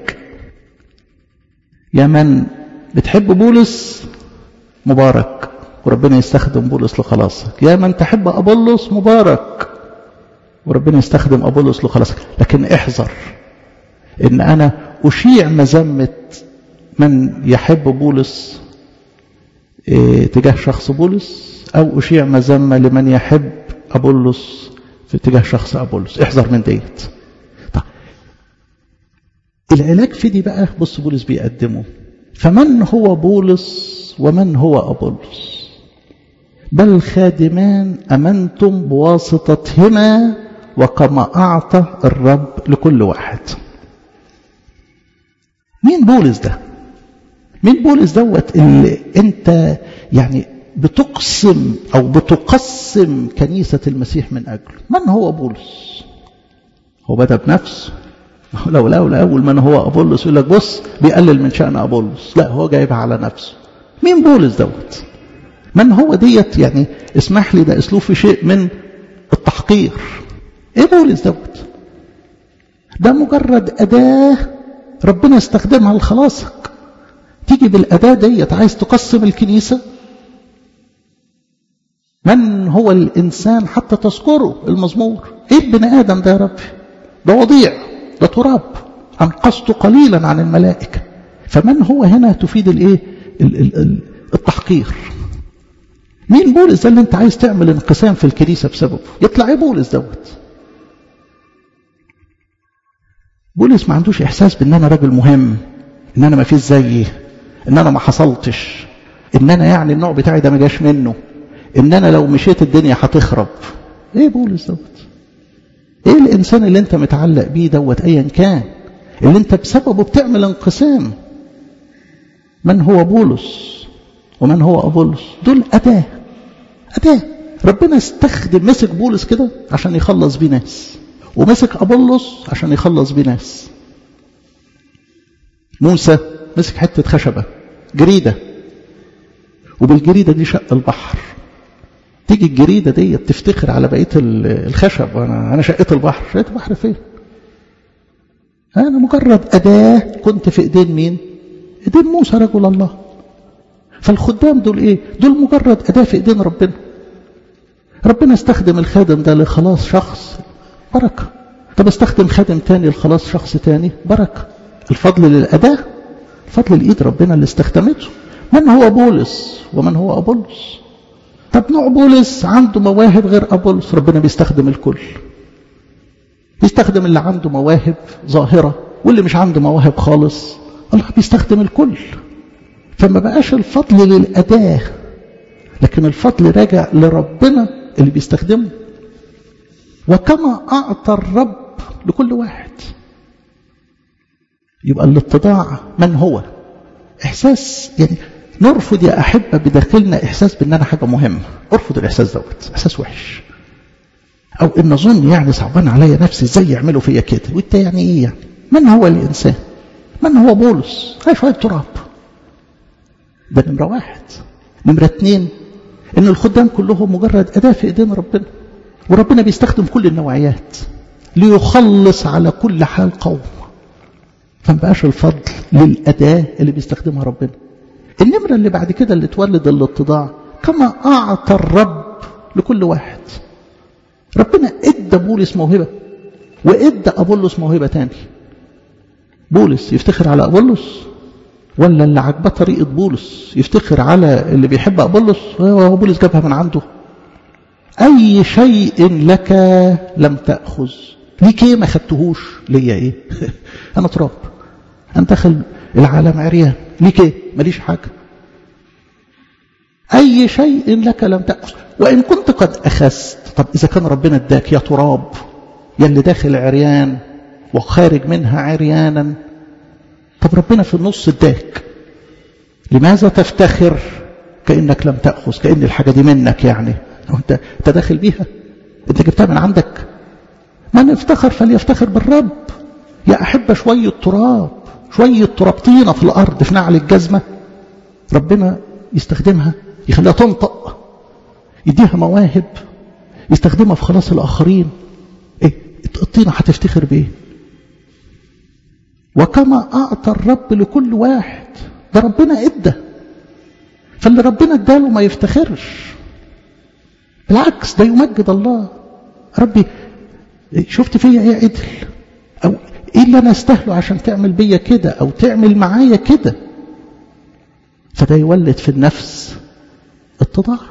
يا من بتحب بولس مبارك وربنا يستخدم بولس لخلاصك يا من تحب أبولس مبارك وربنا يستخدم أبولس لخلاصك لكن احذر ان انا اشيع مذمة من يحب بولس إيه تجاه شخص بولس او اشيع مذمة لمن يحب ابولس في اتجاه شخص ابولس احذر من ديت طيب العلاج في دي بقى بص بولس بيقدمه فمن هو بولس ومن هو ابولس بل خادمان امنتم بواسطتهما وكما اعطى الرب لكل واحد مين بولس ده مين بولس دوت اللي انت يعني بتقسم او بتقسم كنيسة المسيح من اجله من هو بولس هو بدأ بنفسه لو لا اول من هو ابولس يقول لك بص بيقلل من شأن ابولس لا هو جايبها على نفسه مين بولس دوت من هو ديت يعني اسمح لي ده اسلوب في شيء من التحقير ايه بولس دوت ده مجرد اداه ربنا استخدمها لخلاصك تيجي بالأداة ديت عايز تقسم الكنيسة من هو الإنسان حتى تذكره المزمور إيه البني آدم ده يا ربي ده وضيع ده تراب أنقصت قليلا عن الملائكة فمن هو هنا تفيد الإيه التحقير مين بولس ده اللي انت عايز تعمل انقسام في الكنيسة بسببه يطلع ايه بولس دوت بولس ما عندوش احساس بان انا راجل مهم ان انا ما فيش زيي ان انا ما حصلتش ان انا يعني النوع بتاعي ده ما جاش منه ان انا لو مشيت الدنيا هتخرب ايه بولس دوت ايه الانسان اللي انت متعلق بيه دوت ايا كان اللي انت بسببه بتعمل انقسام من هو بولس ومن هو ابولس دول اداه اداه ربنا استخدم مسك بولس كده عشان يخلص بيه ناس ومسك أبولس عشان يخلص بيه ناس موسى مسك حتة خشبة جريدة وبالجريدة دي شق البحر تيجي الجريدة دي تفتخر على بقية الخشب أنا أنا شقيت البحر شقيت البحر فين أنا مجرد أداة كنت في إيدين مين إيدين موسى رجل الله فالخدام دول إيه دول مجرد أداة في إيدين ربنا ربنا استخدم الخادم ده لخلاص شخص بركة طب استخدم خادم تاني لخلاص شخص تاني بركة الفضل للأداة الفضل لإيد ربنا اللي استخدمته من هو بولس ومن هو أبولس طب نوع بولس عنده مواهب غير أبولس ربنا بيستخدم الكل بيستخدم اللي عنده مواهب ظاهرة واللي مش عنده مواهب خالص الله بيستخدم الكل فما بقاش الفضل للأداة لكن الفضل راجع لربنا اللي بيستخدمه وكما أعطى الرب لكل واحد يبقى الاتضاع من هو إحساس يعني نرفض يا أحبة بداخلنا إحساس بأن أنا حاجة مهمة ارفض الإحساس دوت إحساس وحش أو إن أظن يعني صعبان عليا نفسي إزاي يعملوا فيا كده وإنت يعني إيه يعني من هو الإنسان من هو بولس هاي شوية تراب ده نمرة واحد نمرة اتنين إن الخدام كلهم مجرد أداة في إيدين ربنا وربنا بيستخدم كل النوعيات ليخلص على كل حال قوم فمبقاش الفضل للأداة اللي بيستخدمها ربنا النمرة اللي بعد كده اللي تولد الاتضاع كما أعطى الرب لكل واحد ربنا ادى بولس موهبة وادى أبولس موهبة تاني بولس يفتخر على أبولس ولا اللي عجبه طريقة بولس يفتخر على اللي بيحب أبولس هو بولس جابها من عنده أي شيء لك لم تأخذ ليك ايه ما خدتهوش ليا ايه انا تراب انا داخل العالم عريان ليك ايه ماليش حاجة اي شيء لك لم تأخذ وان كنت قد اخذت طب اذا كان ربنا اداك يا تراب يا اللي داخل عريان وخارج منها عريانا طب ربنا في النص اداك لماذا تفتخر كأنك لم تأخذ كأن الحاجة دي منك يعني انت انت داخل بيها انت جبتها من عندك من افتخر فليفتخر بالرب يا أحب شوية تراب شوية تراب طينة في الأرض في نعل الجزمة ربنا يستخدمها يخليها تنطق يديها مواهب يستخدمها في خلاص الآخرين إيه الطينة هتفتخر بإيه وكما أعطى الرب لكل واحد ده ربنا إدى فاللي ربنا اداله ما يفتخرش بالعكس ده يمجد الله ربي شفت فيا ايه عدل او ايه اللي انا استاهله عشان تعمل بيا كده او تعمل معايا كده فده يولد في النفس اتضاع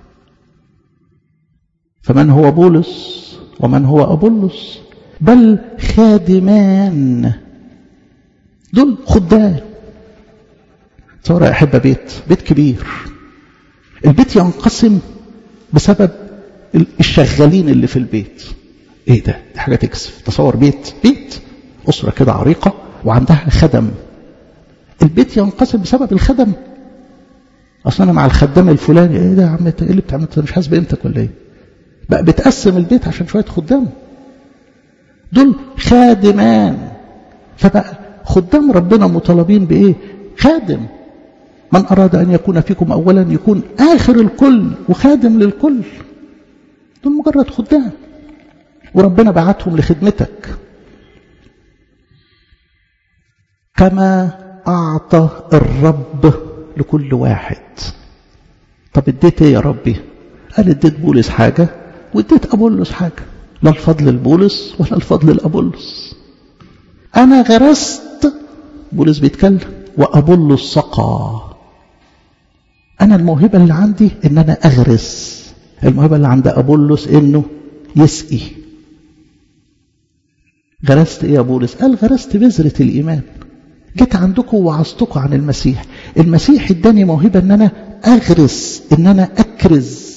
فمن هو بولس ومن هو أبولس بل خادمان دول خدام تصور يا أحبة بيت بيت كبير البيت ينقسم بسبب الشغالين اللي في البيت ايه ده دي حاجة تكسف تصور بيت بيت أسرة كده عريقة وعندها خدم البيت ينقسم بسبب الخدم اصل انا مع الخدام الفلاني ايه ده يا عم انت ايه اللي بتعمل انت مش حاسس بقيمتك ولا ايه بقى بتقسم البيت عشان شويه خدام دول خادمان فبقى خدام ربنا مطالبين بايه خادم من اراد ان يكون فيكم اولا يكون اخر الكل وخادم للكل دول مجرد خدام وربنا بعتهم لخدمتك كما اعطى الرب لكل واحد طب اديت ايه يا ربي قال اديت بولس حاجة واديت أبولس حاجة لا الفضل لبولس ولا الفضل لأبولس أنا غرست بولس بيتكلم وأبولس سقى أنا الموهبة اللي عندي إن أنا أغرس الموهبة اللي عند أبولس إنه يسقي غرست إيه يا بولس قال غرست بذرة الإيمان جيت عندكم وعظتكم عن المسيح المسيح اداني موهبة ان انا اغرس ان انا اكرز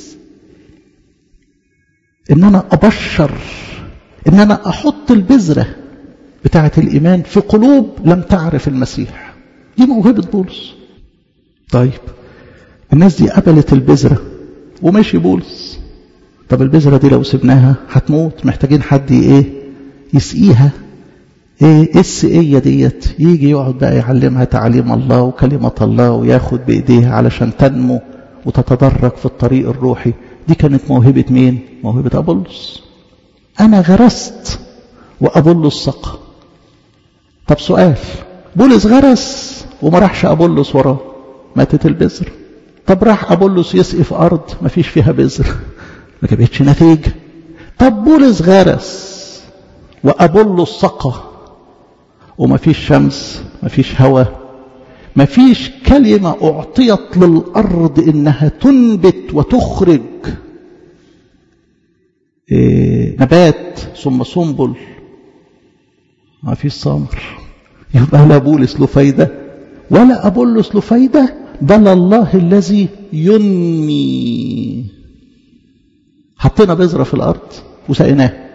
ان انا ابشر ان انا احط البذرة بتاعة الايمان في قلوب لم تعرف المسيح دي موهبة بولس طيب الناس دي قبلت البذرة وماشي بولس طب البذرة دي لو سبناها هتموت محتاجين حد ايه يسقيها ايه السقية ديت يجي يقعد بقى يعلمها تعليم الله وكلمة الله وياخد بإيديها علشان تنمو وتتدرج في الطريق الروحي دي كانت موهبة مين موهبة أبولس أنا غرست وأبولس سقى طب سؤال بولس غرس وما راحش أبولس وراه ماتت البذر طب راح أبولس يسقي في أرض ما فيش فيها بذر ما جابتش نتيجة طب بولس غرس وأبولس سقى وما فيش شمس ما فيش هواء ما فيش كلمة أعطيت للأرض إنها تنبت وتخرج إيه نبات ثم سنبل ما فيش ثمر يبقى لا بولس له فايدة ولا أبولس له فايدة بل الله الذي ينمي حطينا بذرة في الأرض وسقيناها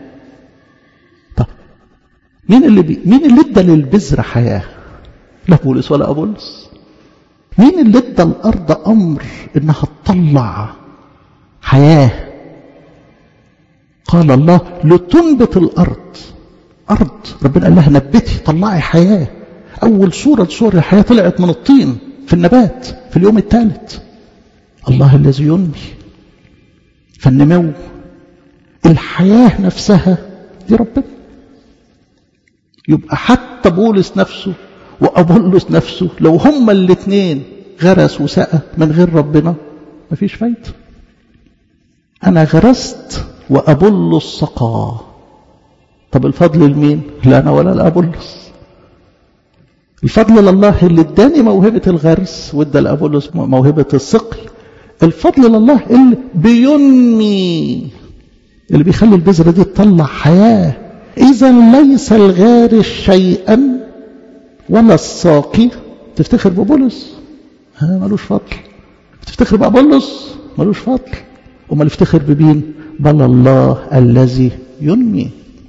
مين اللي بي... مين اللي ادى للبذرة حياة لا بولس ولا أبولس مين اللي ادى الأرض أمر إنها تطلع حياة قال الله لتنبت الأرض أرض ربنا قال لها نبتي طلعي حياة أول صورة صور الحياة طلعت من الطين في النبات في اليوم الثالث الله الذي ينمي فالنمو الحياة نفسها دي ربنا يبقى حتى بولس نفسه وأبولس نفسه لو هما الاثنين غرس وسقى من غير ربنا مفيش فايدة أنا غرست وأبولس سقى طب الفضل لمين؟ لا أنا ولا لأبولس الفضل لله اللي اداني موهبة الغرس وادى لأبولس موهبة السقي الفضل لله اللي بينمي اللي بيخلي البذرة دي تطلع حياة إذا ليس الغارس شيئا ولا الساقي تفتخر ببولس ها ملوش فضل تفتخر بأبولس ملوش فضل وما افتخر بمين بل الله الذي ينمي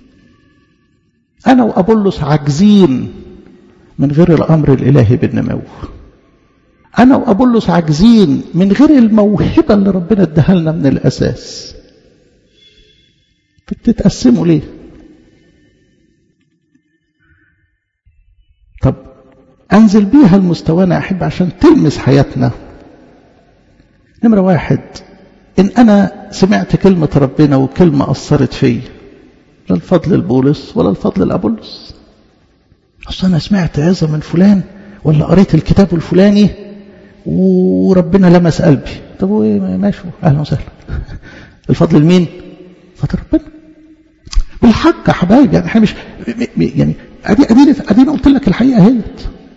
أنا وأبولس عاجزين من غير الأمر الإلهي بالنمو أنا وأبولس عاجزين من غير الموهبة اللي ربنا اداها لنا من الأساس بتتقسموا ليه طب أنزل بيها لمستوانا أحب عشان تلمس حياتنا نمرة واحد إن أنا سمعت كلمة ربنا وكلمة أثرت فيا لا الفضل البولس ولا الفضل الأبولس أصل أنا سمعت عظة من فلان ولا قريت الكتاب الفلاني وربنا لمس قلبي طب ماشي أهلا وسهلا الفضل لمين؟ فضل ربنا بالحق يا حبايبي يعني احنا مش يعني ادي اديني اديني قلت لك الحقيقه اهيت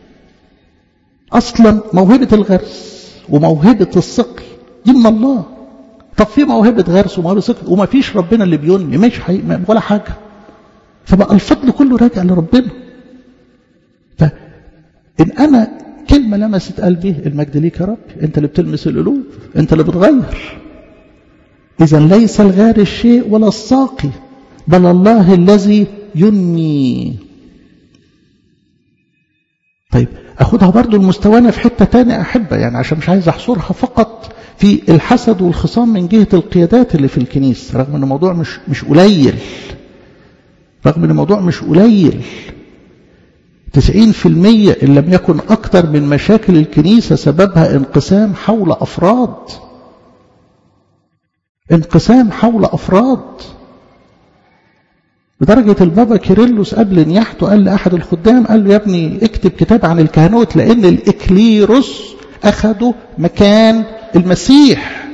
اصلا موهبه الغرس وموهبه السقي دي من الله طب في موهبه غرس وموهبه سقي وما فيش ربنا اللي بينمي مش حقيقي ولا حاجه فبقى الفضل كله راجع لربنا فان انا كلمه لمست قلبي المجد ليك يا رب انت اللي بتلمس القلوب انت اللي بتغير اذا ليس الغارس شيء ولا الساقي بل الله الذي ينمي طيب أخدها برضو المستوانا في حتة تانية أحبة يعني عشان مش عايز أحصرها فقط في الحسد والخصام من جهة القيادات اللي في الكنيسة رغم أن الموضوع مش, مش قليل رغم أن الموضوع مش قليل تسعين في المية إن لم يكن أكثر من مشاكل الكنيسة سببها انقسام حول أفراد انقسام حول أفراد لدرجة البابا كيرلس قبل نياحته قال لأحد الخدام قال له يا ابني اكتب كتاب عن الكهنوت لأن الإكليروس أخذوا مكان المسيح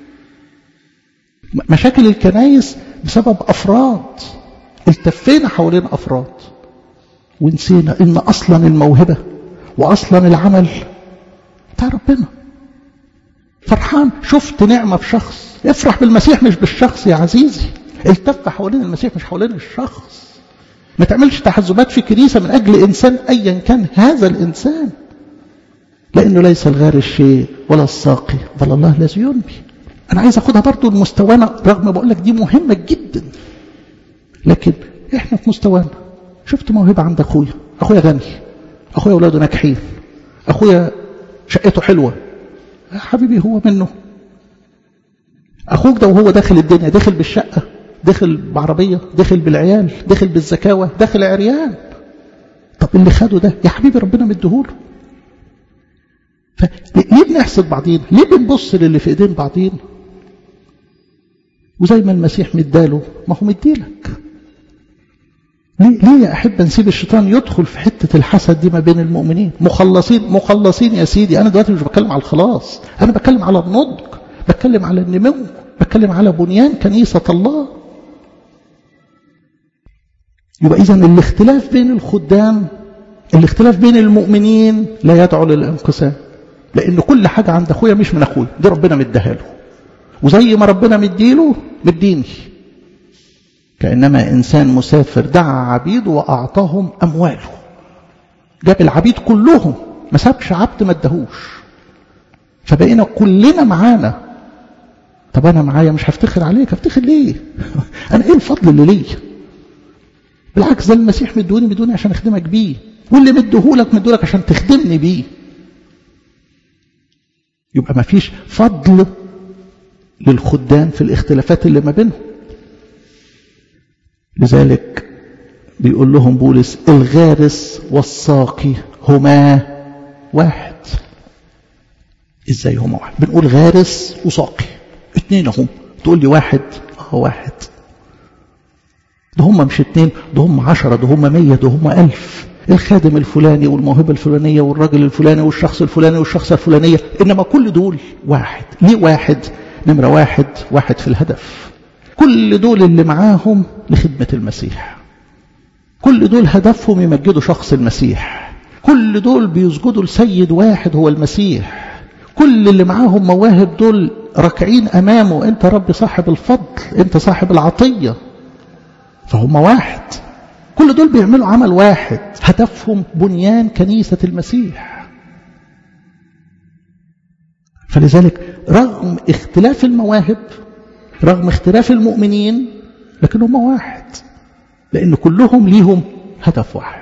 مشاكل الكنايس بسبب أفراد التفينا حوالين أفراد ونسينا إن أصلا الموهبة وأصلا العمل بتاع ربنا فرحان شفت نعمة في شخص افرح بالمسيح مش بالشخص يا عزيزي التف حوالين المسيح مش حوالين الشخص ما تعملش تحزبات في كنيسة من أجل إنسان أيا كان هذا الإنسان لأنه ليس الغارس شيء ولا الساقي بل الله الذي ينمي أنا عايز أخدها برضو لمستوانا رغم بقول لك دي مهمة جدا لكن إحنا في مستوانا شفت موهبة عند أخويا أخويا غني أخويا أولاده ناجحين أخويا شقته حلوة يا حبيبي هو منه أخوك ده وهو داخل الدنيا داخل بالشقة داخل بعربية داخل بالعيال داخل بالزكاوة داخل عريان طب اللي خده ده يا حبيبي ربنا مديهوله فليه بنحسد بعضين ليه بنبص للي في ايدين بعضين وزي ما المسيح مداله ما هو مديلك ليه, ليه يا أحب نسيب الشيطان يدخل في حتة الحسد دي ما بين المؤمنين مخلصين مخلصين يا سيدي أنا دلوقتي مش بتكلم على الخلاص أنا بتكلم على النضج بتكلم على النمو بتكلم على بنيان كنيسة الله يبقى إذا الاختلاف بين الخدام الاختلاف بين المؤمنين لا يدعو للانقسام لأن كل حاجة عند أخويا مش من أخويا دي ربنا مديها له وزي ما ربنا مديله مديني كأنما إنسان مسافر دعا عبيده وأعطاهم أمواله جاب العبيد كلهم ما سابش عبد ما ادهوش فبقينا كلنا معانا طب أنا معايا مش هفتخر عليك هفتخر ليه أنا إيه الفضل اللي ليا بالعكس ده المسيح مدوني مدوني عشان أخدمك بيه واللي مديهولك مديهولك عشان تخدمني بيه يبقى ما فيش فضل للخدام في الاختلافات اللي ما بينهم لذلك بيقول لهم بولس الغارس والساقي هما واحد ازاي هما واحد بنقول غارس وساقي اتنين اهم تقول لي واحد اه واحد ده هم مش اتنين ده هم عشرة ده هم مية ده هم ألف الخادم الفلاني والموهبة الفلانية والراجل الفلاني والشخص الفلاني والشخصة الفلانية إنما كل دول واحد ليه واحد نمرة واحد واحد في الهدف كل دول اللي معاهم لخدمة المسيح كل دول هدفهم يمجدوا شخص المسيح كل دول بيسجدوا لسيد واحد هو المسيح كل اللي معاهم مواهب دول راكعين امامه انت رب صاحب الفضل انت صاحب العطيه فهم واحد كل دول بيعملوا عمل واحد هدفهم بنيان كنيسه المسيح فلذلك رغم اختلاف المواهب رغم اختلاف المؤمنين لكن هم واحد لان كلهم ليهم هدف واحد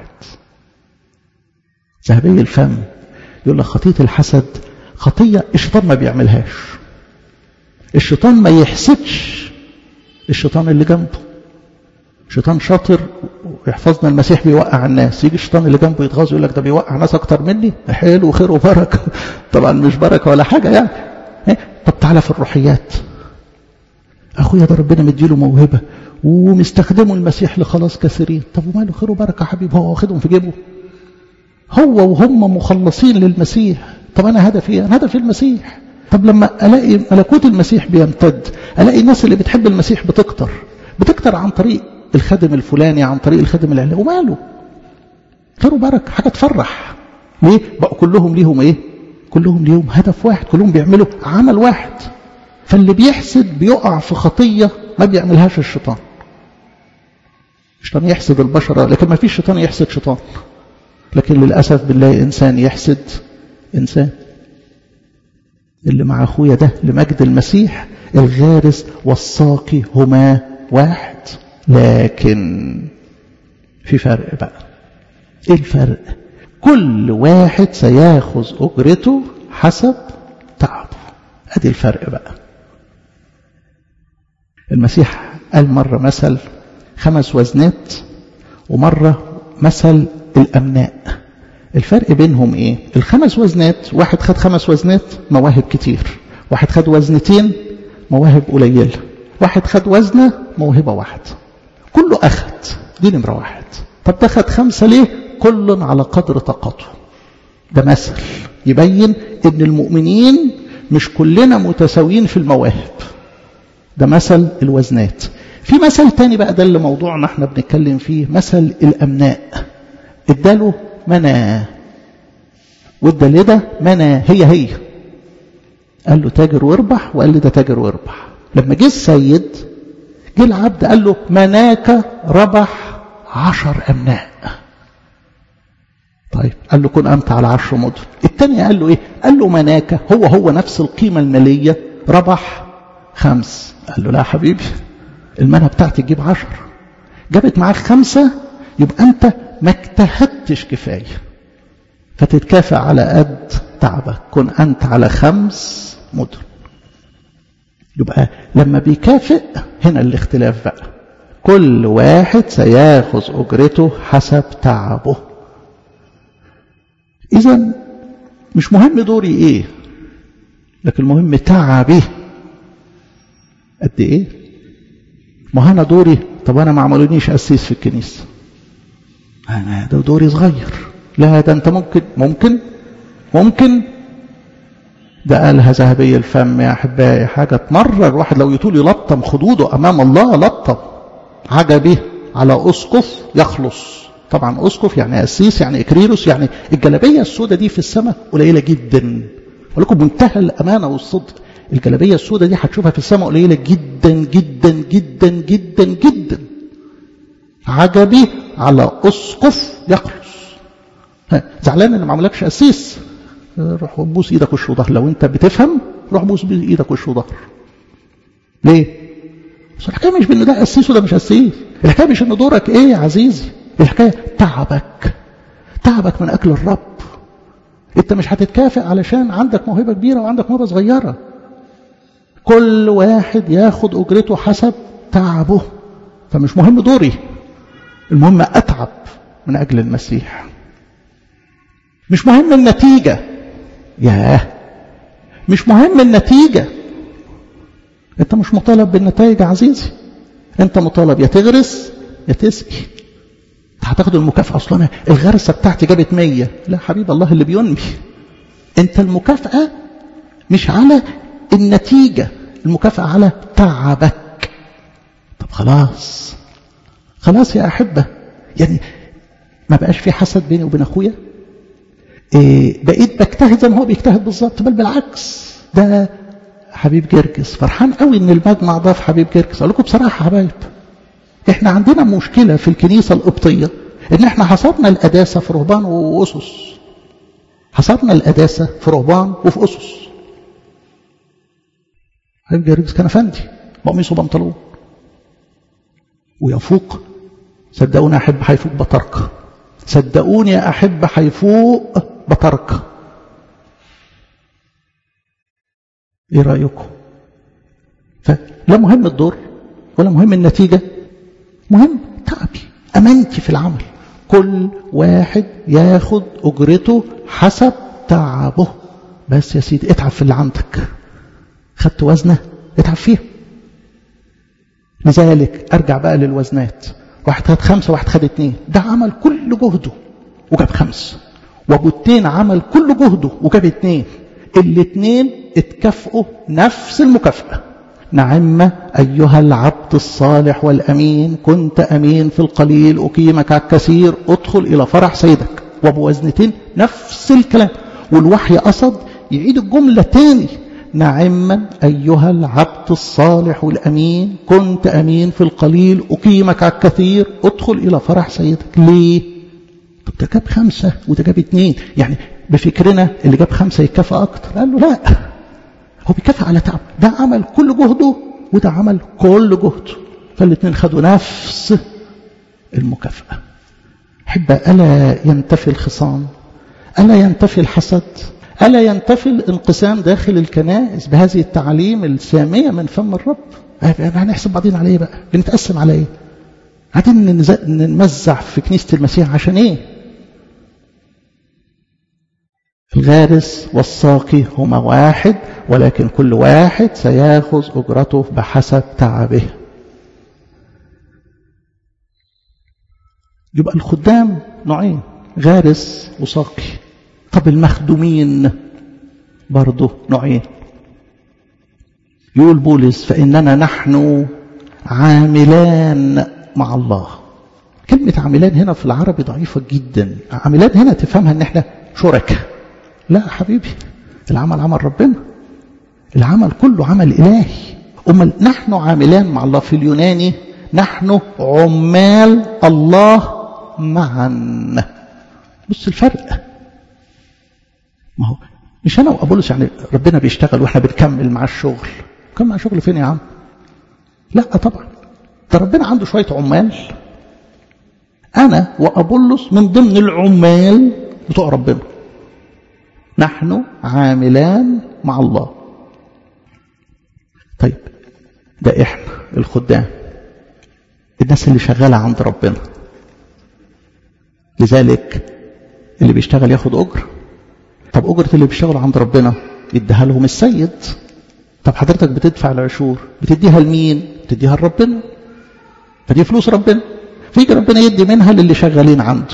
ذهبي الفم يقول لك خطيه الحسد خطيه الشيطان ما بيعملهاش الشيطان ما يحسدش الشيطان اللي جنبه شيطان شاطر ويحفظنا المسيح بيوقع الناس يجي الشيطان اللي جنبه يتغاظ يقول لك ده بيوقع ناس اكتر مني حلو وخير وبركه طبعا مش بركه ولا حاجه يعني طب تعالى في الروحيات اخويا ده ربنا مديله موهبه ومستخدمه المسيح لخلاص كثيرين طب وماله خير وبركه حبيبي هو واخدهم في جيبه هو وهم مخلصين للمسيح طب انا هدفي ايه؟ انا هدفي المسيح طب لما الاقي ملكوت المسيح بيمتد الاقي الناس اللي بتحب المسيح بتكتر بتكتر عن طريق الخادم الفلاني عن طريق الخادم العلاني وماله خير وبركه حاجه تفرح ليه بقوا كلهم ليهم ايه كلهم ليهم هدف واحد كلهم بيعملوا عمل واحد فاللي بيحسد بيقع في خطيه ما بيعملهاش الشيطان الشيطان يحسد البشر لكن ما فيش شيطان يحسد شيطان لكن للأسف بنلاقي إنسان يحسد إنسان اللي مع أخويا ده لمجد المسيح الغارس والساقي هما واحد لكن في فرق بقى ايه الفرق كل واحد سياخذ اجرته حسب تعبه ادي الفرق بقى المسيح قال مرة مثل خمس وزنات ومرة مثل الأمناء الفرق بينهم ايه الخمس وزنات واحد خد خمس وزنات مواهب كتير واحد خد وزنتين مواهب قليلة واحد خد وزنة موهبة واحدة كله أخد دي نمرة واحد طب ده خد خمسة ليه كل على قدر طاقته ده مثل يبين ان المؤمنين مش كلنا متساويين في المواهب ده مثل الوزنات في مثل تاني بقى ده اللي موضوعنا احنا بنتكلم فيه مثل الأمناء اداله منى وادى ده منى هي هي قال له تاجر واربح وقال لي ده تاجر واربح لما جه السيد جه العبد قال له مناك ربح عشر أمناء طيب قال له كن أنت على عشر مدن التاني قال له إيه قال له مناك هو هو نفس القيمة المالية ربح خمس قال له لا حبيبي المنى بتاعتي تجيب عشر جابت معاك خمسة يبقى أنت ما اجتهدتش كفاية فتتكافئ على قد تعبك كن أنت على خمس مدن يبقى لما بيكافئ هنا الاختلاف بقى كل واحد سياخذ أجرته حسب تعبه إذا مش مهم دوري إيه لكن المهم تعبي قد إيه ما أنا دوري طب أنا ما عملونيش أسيس في الكنيسة أنا ده دوري صغير لا ده أنت ممكن ممكن ممكن ده قالها ذهبي الفم يا أحبائي حاجة تمرر واحد لو يطول يلطم خدوده أمام الله لطم عجبه على أسقف يخلص طبعا أسقف يعني أسيس يعني إكريروس يعني الجلبية السوداء دي في السماء قليلة جدا أقول لكم منتهى الأمانة والصدق الجلبية السوداء دي هتشوفها في السماء قليلة جدا جدا جدا جدا جدا عجبي على أسقف يخلص زعلان ان ما عملكش أسيس روح بوس ايدك وش وظهر لو انت بتفهم روح بوس ايدك وش وظهر ليه بس الحكايه مش بان ده اسيس وده مش اسيس الحكايه مش ان دورك ايه يا عزيزي الحكايه تعبك تعبك من اجل الرب انت مش هتتكافئ علشان عندك موهبه كبيره وعندك موهبه صغيره كل واحد ياخد اجرته حسب تعبه فمش مهم دوري المهم اتعب من اجل المسيح مش مهم النتيجه ياه مش مهم النتيجة انت مش مطالب بالنتائج يا عزيزي انت مطالب يا تغرس يا تسقي انت هتاخد المكافأة اصلا الغرسة بتاعتي جابت مية لا حبيب الله اللي بينمي انت المكافأة مش على النتيجة المكافأة على تعبك طب خلاص خلاص يا أحبة يعني ما بقاش في حسد بيني وبين أخويا إيه بقيت بجتهد زي ما هو بيجتهد بالظبط بل بالعكس ده حبيب جرجس فرحان قوي ان المجمع ضاف حبيب جرجس اقول لكم بصراحه يا حبايب احنا عندنا مشكله في الكنيسه القبطيه ان احنا حصرنا القداسه في رهبان واسس حصرنا القداسه في رهبان وفي اسس حبيب جرجس كان افندي قميص وبنطلون ويفوق صدقوني احب هيفوق بطركه صدقوني احب هيفوق بطركه ايه رايكم فلا مهم الدور ولا مهم النتيجه مهم تعبي امانتي في العمل كل واحد ياخد اجرته حسب تعبه بس يا سيدي اتعب في اللي عندك خدت وزنه اتعب فيها لذلك ارجع بقى للوزنات واحد خد خمسه واحد خد اتنين ده عمل كل جهده وجاب خمسه وابو التين عمل كل جهده وجاب اتنين الاتنين اتكافئوا نفس المكافأة نعم أيها العبد الصالح والأمين كنت أمين في القليل أقيمك على الكثير ادخل إلى فرح سيدك وبوزنتين نفس الكلام والوحي قصد يعيد الجملة تاني نعم أيها العبد الصالح والأمين كنت أمين في القليل أقيمك على الكثير ادخل إلى فرح سيدك ليه؟ طب ده جاب خمسة وده جاب اتنين يعني بفكرنا اللي جاب خمسة يكافئ أكتر قال له لا هو بيكافئ على تعب ده عمل كل جهده وده عمل كل جهده فالاثنين خدوا نفس المكافأة حب ألا ينتفي الخصام ألا ينتفي الحسد ألا ينتفي الانقسام داخل الكنائس بهذه التعاليم السامية من فم الرب هنحسب بعدين على ايه بقى بنتقسم على ايه قاعدين نمزع في كنيسة المسيح عشان ايه الغارس والساقي هما واحد ولكن كل واحد سياخذ أجرته بحسب تعبه يبقى الخدام نوعين غارس وساقي طب المخدومين برضه نوعين يقول بولس فإننا نحن عاملان مع الله كلمة عاملان هنا في العربي ضعيفة جدا عاملان هنا تفهمها ان احنا شركاء لا حبيبي العمل عمل ربنا العمل كله عمل إلهي أمال نحن عاملان مع الله في اليوناني نحن عمال الله معا بص الفرق ما هو مش أنا وأبولس يعني ربنا بيشتغل وإحنا بنكمل مع الشغل كم مع شغل فين يا عم لا طبعا ده ربنا عنده شوية عمال أنا وأبولس من ضمن العمال بتوع ربنا نحن عاملان مع الله طيب ده احنا الخدام الناس اللي شغالة عند ربنا لذلك اللي بيشتغل ياخد أجر طب أجرة اللي بيشتغلوا عند ربنا يديها لهم السيد طب حضرتك بتدفع العشور بتديها لمين بتديها لربنا فدي فلوس ربنا فيجي ربنا يدي منها للي شغالين عنده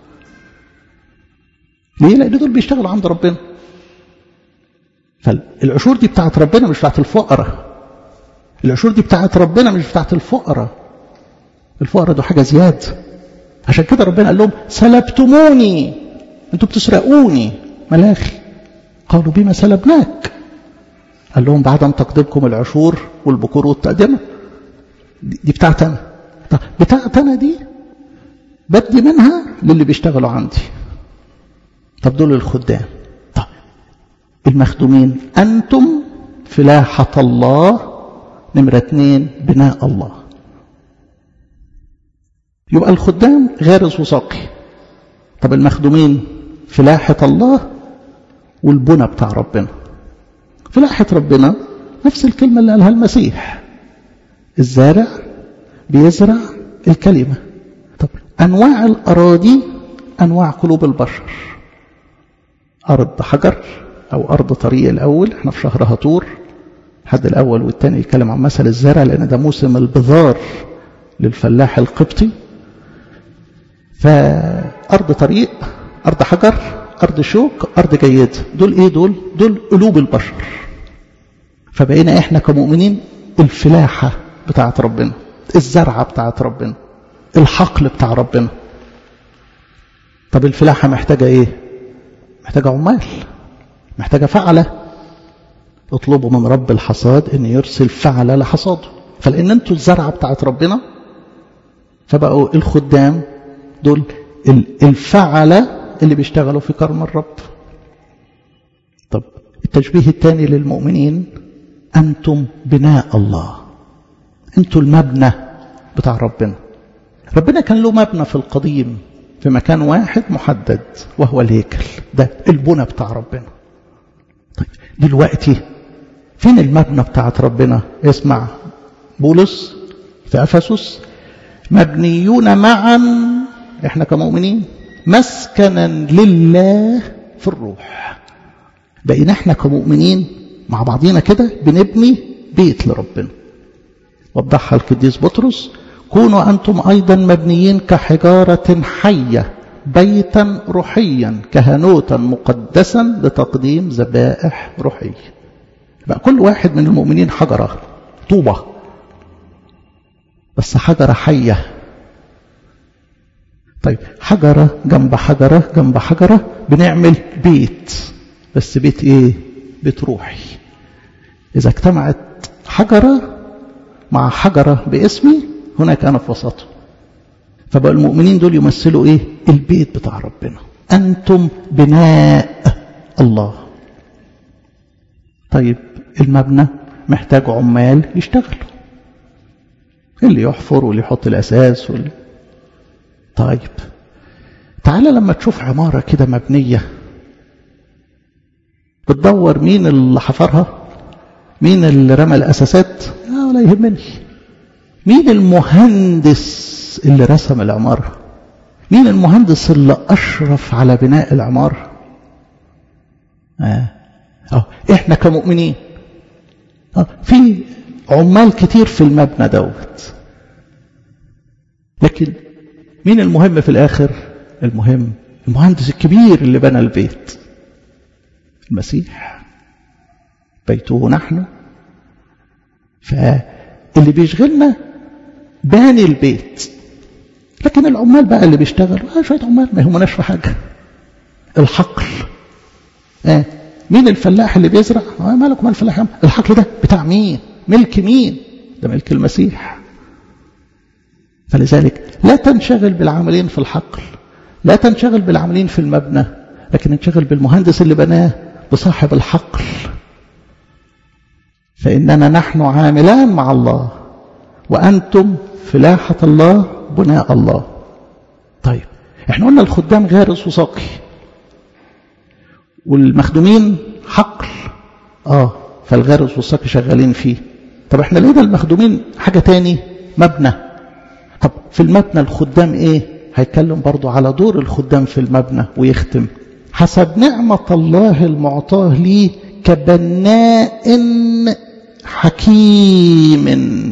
ليه لان دول بيشتغلوا عند ربنا فالعشور دي بتاعت ربنا مش بتاعت الفقراء العشور دي بتاعت ربنا مش بتاعت الفقراء الفقراء دول حاجه زياده عشان كده ربنا قال لهم سلبتموني انتوا بتسرقوني ملاخي قالوا بما سلبناك قال لهم بعد ان تقدمكم العشور والبكور والتقدمه دي بتاعت انا بتاعت انا دي بدي منها للي بيشتغلوا عندي طب دول الخدام طب المخدومين أنتم فلاحة الله نمرة اتنين بناء الله يبقى الخدام غارس وساقي طب المخدومين فلاحة الله والبنى بتاع ربنا فلاحة ربنا نفس الكلمة اللي قالها المسيح الزارع بيزرع الكلمة طب أنواع الأراضي أنواع قلوب البشر أرض حجر أو أرض طريق الأول احنا في شهر هطور حد الأول والثاني يتكلم عن مثل الزرع لأن ده موسم البذار للفلاح القبطي فأرض طريق أرض حجر أرض شوك أرض جيدة دول إيه دول دول قلوب البشر فبقينا إحنا كمؤمنين الفلاحة بتاعت ربنا الزرعة بتاعت ربنا الحقل بتاع ربنا طب الفلاحة محتاجة إيه محتاجة عمال محتاجة فعلة اطلبوا من رب الحصاد ان يرسل فعلة لحصاده فلان انتوا الزرعة بتاعت ربنا فبقوا الخدام دول الفعلة اللي بيشتغلوا في كرم الرب طب التشبيه الثاني للمؤمنين أنتم بناء الله أنتم المبنى بتاع ربنا ربنا كان له مبنى في القديم في مكان واحد محدد وهو الهيكل ده البنى بتاع ربنا طيب دلوقتي فين المبنى بتاعت ربنا اسمع بولس في أفسس مبنيون معا احنا كمؤمنين مسكنا لله في الروح بقينا احنا كمؤمنين مع بعضينا كده بنبني بيت لربنا وضحها القديس بطرس كونوا أنتم أيضا مبنيين كحجارة حية بيتا روحيا كهنوتا مقدسا لتقديم ذبائح روحية بقى كل واحد من المؤمنين حجرة طوبة بس حجرة حية طيب حجرة جنب حجرة جنب حجرة بنعمل بيت بس بيت ايه بيت روحي إذا اجتمعت حجرة مع حجرة باسمي هناك أنا في وسطه فبقى المؤمنين دول يمثلوا إيه البيت بتاع ربنا أنتم بناء الله طيب المبنى محتاج عمال يشتغلوا اللي يحفر واللي يحط الأساس واللي طيب تعالى لما تشوف عمارة كده مبنية بتدور مين اللي حفرها مين اللي رمى الأساسات لا ولا يهمني مين المهندس اللي رسم العمارة مين المهندس اللي أشرف على بناء العمارة آه. أه. إحنا كمؤمنين أه. في عمال كتير في المبنى دوت لكن مين المهم في الآخر المهم المهندس الكبير اللي بنى البيت المسيح بيته نحن فاللي بيشغلنا باني البيت لكن العمال بقى اللي بيشتغلوا آه شوية عمال ما يهمناش في حاجة الحقل آه مين الفلاح اللي بيزرع آه مالك مال الفلاح الحقل ده بتاع مين ملك مين ده ملك المسيح فلذلك لا تنشغل بالعاملين في الحقل لا تنشغل بالعاملين في المبنى لكن انشغل بالمهندس اللي بناه بصاحب الحقل فإننا نحن عاملان مع الله وأنتم فلاحة الله بناء الله طيب احنا قلنا الخدام غارس وساقي والمخدومين حقل اه فالغارس والساقي شغالين فيه طب احنا لقينا المخدومين حاجة تاني مبنى طب في المبنى الخدام ايه هيتكلم برضو على دور الخدام في المبنى ويختم حسب نعمة الله المعطاه لي كبناء حكيم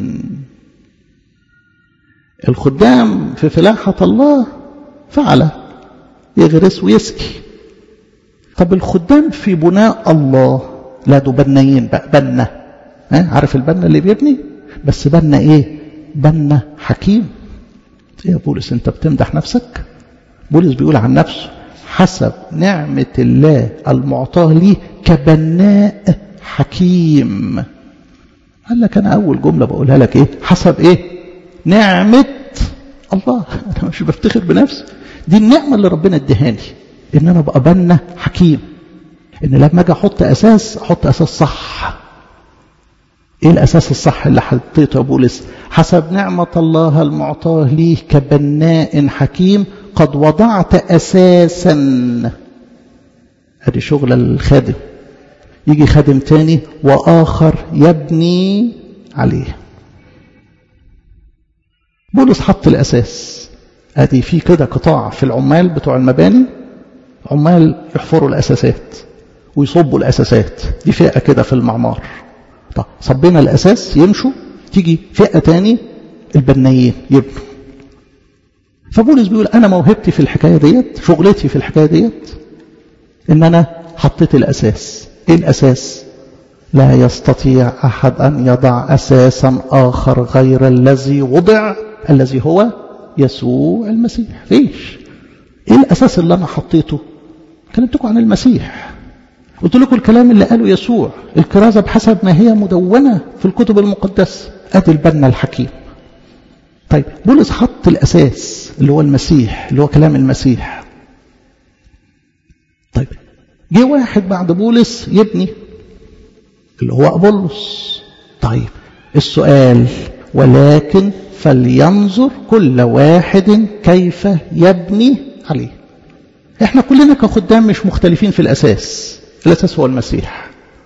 الخدام في فلاحة الله فعل يغرس ويسكي طب الخدام في بناء الله لا دول بنايين بقى بنا ها عارف البنا اللي بيبني بس بنا ايه بنا حكيم يا بولس انت بتمدح نفسك بولس بيقول عن نفسه حسب نعمة الله المعطاه لي كبناء حكيم قال لك أنا أول جملة بقولها لك إيه حسب إيه نعمة الله أنا مش بفتخر بنفسي دي النعمة اللي ربنا ادهاني إن أنا أبقى بنا حكيم إن لما أجي أحط أساس أحط أساس صح إيه الأساس الصح اللي حطيته يا بولس حسب نعمة الله المعطاه لي كبناء حكيم قد وضعت أساسا هذه شغل الخادم يجي خادم تاني وآخر يبني عليه بولس حط الأساس ادي في كده قطاع في العمال بتوع المباني عمال يحفروا الأساسات ويصبوا الأساسات دي فئة كده في المعمار طب صبينا الأساس يمشوا تيجي فئة تاني البنايين يبنوا فبولس بيقول أنا موهبتي في الحكاية ديت شغلتي في الحكاية ديت إن أنا حطيت الأساس إيه الأساس لا يستطيع أحد أن يضع أساسا آخر غير الذي وضع الذي هو يسوع المسيح فيش إيه الأساس اللي أنا حطيته كلمتكم عن المسيح قلت لكم الكلام اللي قاله يسوع الكرازة بحسب ما هي مدونة في الكتب المقدسة ادي البنا الحكيم طيب بولس حط الأساس اللي هو المسيح اللي هو كلام المسيح طيب جه واحد بعد بولس يبني اللي هو أبولس طيب السؤال ولكن فلينظر كل واحد كيف يبني عليه احنا كلنا كخدام مش مختلفين في الأساس الأساس هو المسيح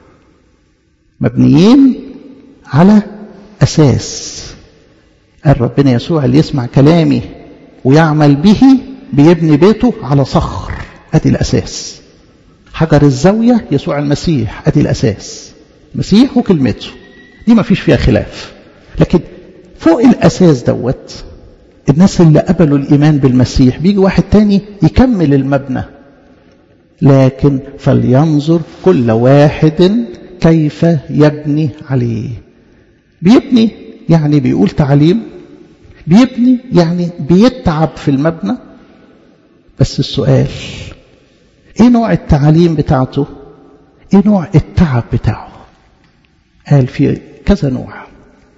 مبنيين على أساس قال ربنا يسوع اللي يسمع كلامي ويعمل به بيبني بيته على صخر ادي الاساس حجر الزاويه يسوع المسيح ادي الاساس مسيح وكلمته دي ما فيش فيها خلاف لكن فوق الاساس دوت الناس اللي قبلوا الايمان بالمسيح بيجي واحد تاني يكمل المبنى لكن فلينظر كل واحد كيف يبني عليه بيبني يعني بيقول تعليم بيبني يعني بيتعب في المبنى بس السؤال ايه نوع التعليم بتاعته ايه نوع التعب بتاعه قال في كذا نوع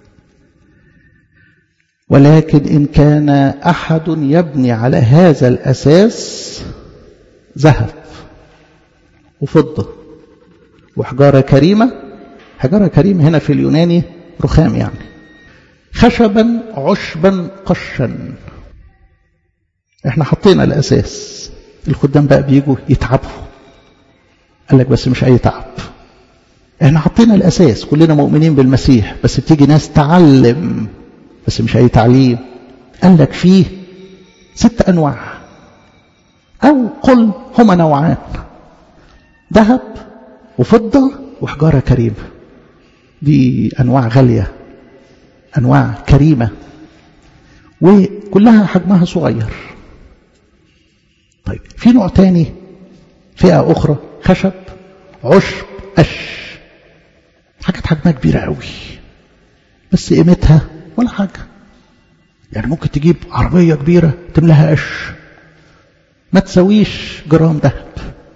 ولكن إن كان أحد يبني على هذا الأساس ذهب وفضة وحجارة كريمة حجارة كريمة هنا في اليوناني رخام يعني خشبا عشبا قشا احنا حطينا الأساس الخدام بقى بيجوا يتعبوا قال لك بس مش أي تعب احنا حطينا الأساس كلنا مؤمنين بالمسيح بس بتيجي ناس تعلم بس مش أي تعليم قال لك فيه ست أنواع أو قل هما نوعان ذهب وفضة وحجارة كريمة دي أنواع غالية أنواع كريمة وكلها حجمها صغير طيب في نوع تاني فئة أخرى خشب عشب قش حاجات حجمها كبيرة قوي بس قيمتها ولا حاجة يعني ممكن تجيب عربية كبيرة تملاها قش ما تسويش جرام ذهب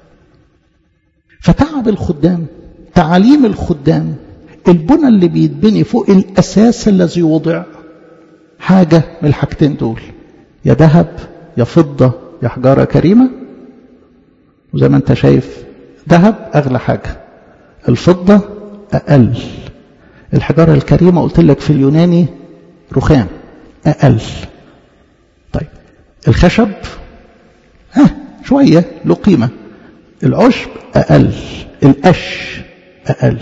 فتعب الخدام تعاليم الخدام البنى اللي بيتبني فوق الأساس الذي وضع حاجة من الحاجتين دول يا ذهب يا فضة يا حجارة كريمة وزي ما انت شايف ذهب أغلى حاجة الفضة أقل الحجارة الكريمة قلت لك في اليوناني رخام أقل طيب الخشب ها شوية له قيمة العشب أقل القش أقل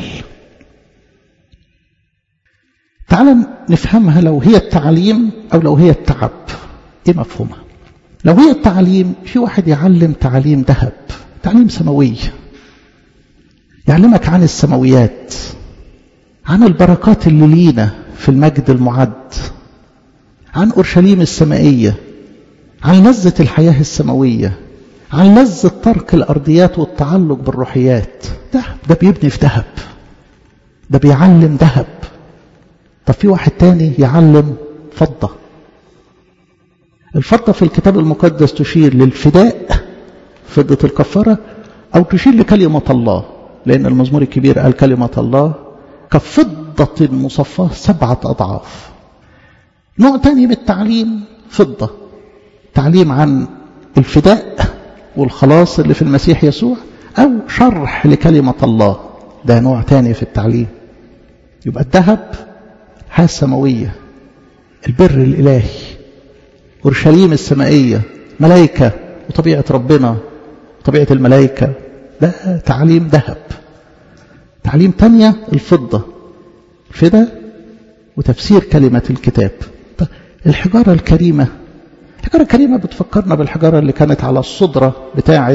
تعال نفهمها لو هي التعليم أو لو هي التعب إيه مفهومها لو هي التعليم في واحد يعلم تعليم ذهب تعليم سماوي يعلمك عن السماويات عن البركات اللي لينا في المجد المعد عن أورشليم السمائية عن لذة الحياة السماوية عن لذة ترك الأرضيات والتعلق بالروحيات ده ده بيبني في ذهب ده بيعلم ذهب طب في واحد تاني يعلم فضة الفضة في الكتاب المقدس تشير للفداء فضة الكفارة أو تشير لكلمة الله لأن المزمور الكبير قال كلمة الله كفضة مصفاة سبعة أضعاف نوع تاني من التعليم فضة تعليم عن الفداء والخلاص اللي في المسيح يسوع أو شرح لكلمة الله ده نوع تاني في التعليم يبقى الذهب حياة سماوية البر الإلهي أورشليم السمائية ملائكة وطبيعة ربنا طبيعة الملائكة ده تعليم ذهب تعليم تانية الفضة الفدا وتفسير كلمة الكتاب الحجارة الكريمة الحجارة الكريمة بتفكرنا بالحجارة اللي كانت على الصدرة بتاعة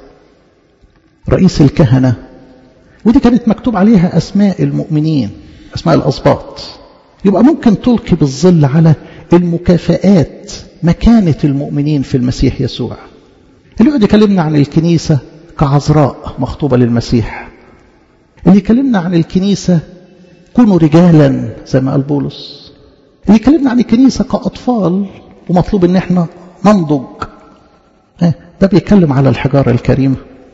رئيس الكهنة ودي كانت مكتوب عليها أسماء المؤمنين أسماء الأسباط يبقى ممكن تلقي بالظل على المكافآت مكانة المؤمنين في المسيح يسوع اللي يقعد يكلمنا عن الكنيسة كعذراء مخطوبة للمسيح اللي يكلمنا عن الكنيسة كونوا رجالا زي ما قال بولس اللي يكلمنا عن الكنيسة كأطفال ومطلوب ان احنا ننضج ده بيتكلم على الحجارة الكريمة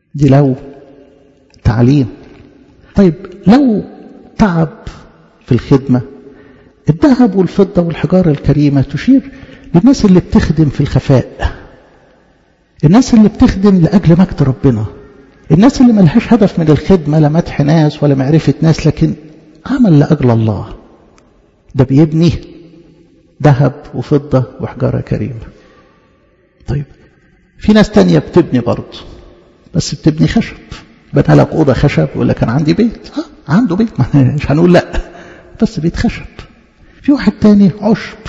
دي لو تعليم طيب لو تعب في الخدمة الذهب والفضة والحجارة الكريمة تشير للناس اللي بتخدم في الخفاء الناس اللي بتخدم لأجل مجد ربنا الناس اللي ملهاش هدف من الخدمة لا مدح ناس ولا معرفة ناس لكن عمل لأجل الله ده بيبني ذهب وفضة وحجارة كريمة طيب في ناس تانية بتبني برضه بس بتبني خشب بنى لك أوضة خشب يقول لك أنا عندي بيت آه عنده بيت مش هنقول لأ بس بيت خشب في واحد تاني عشب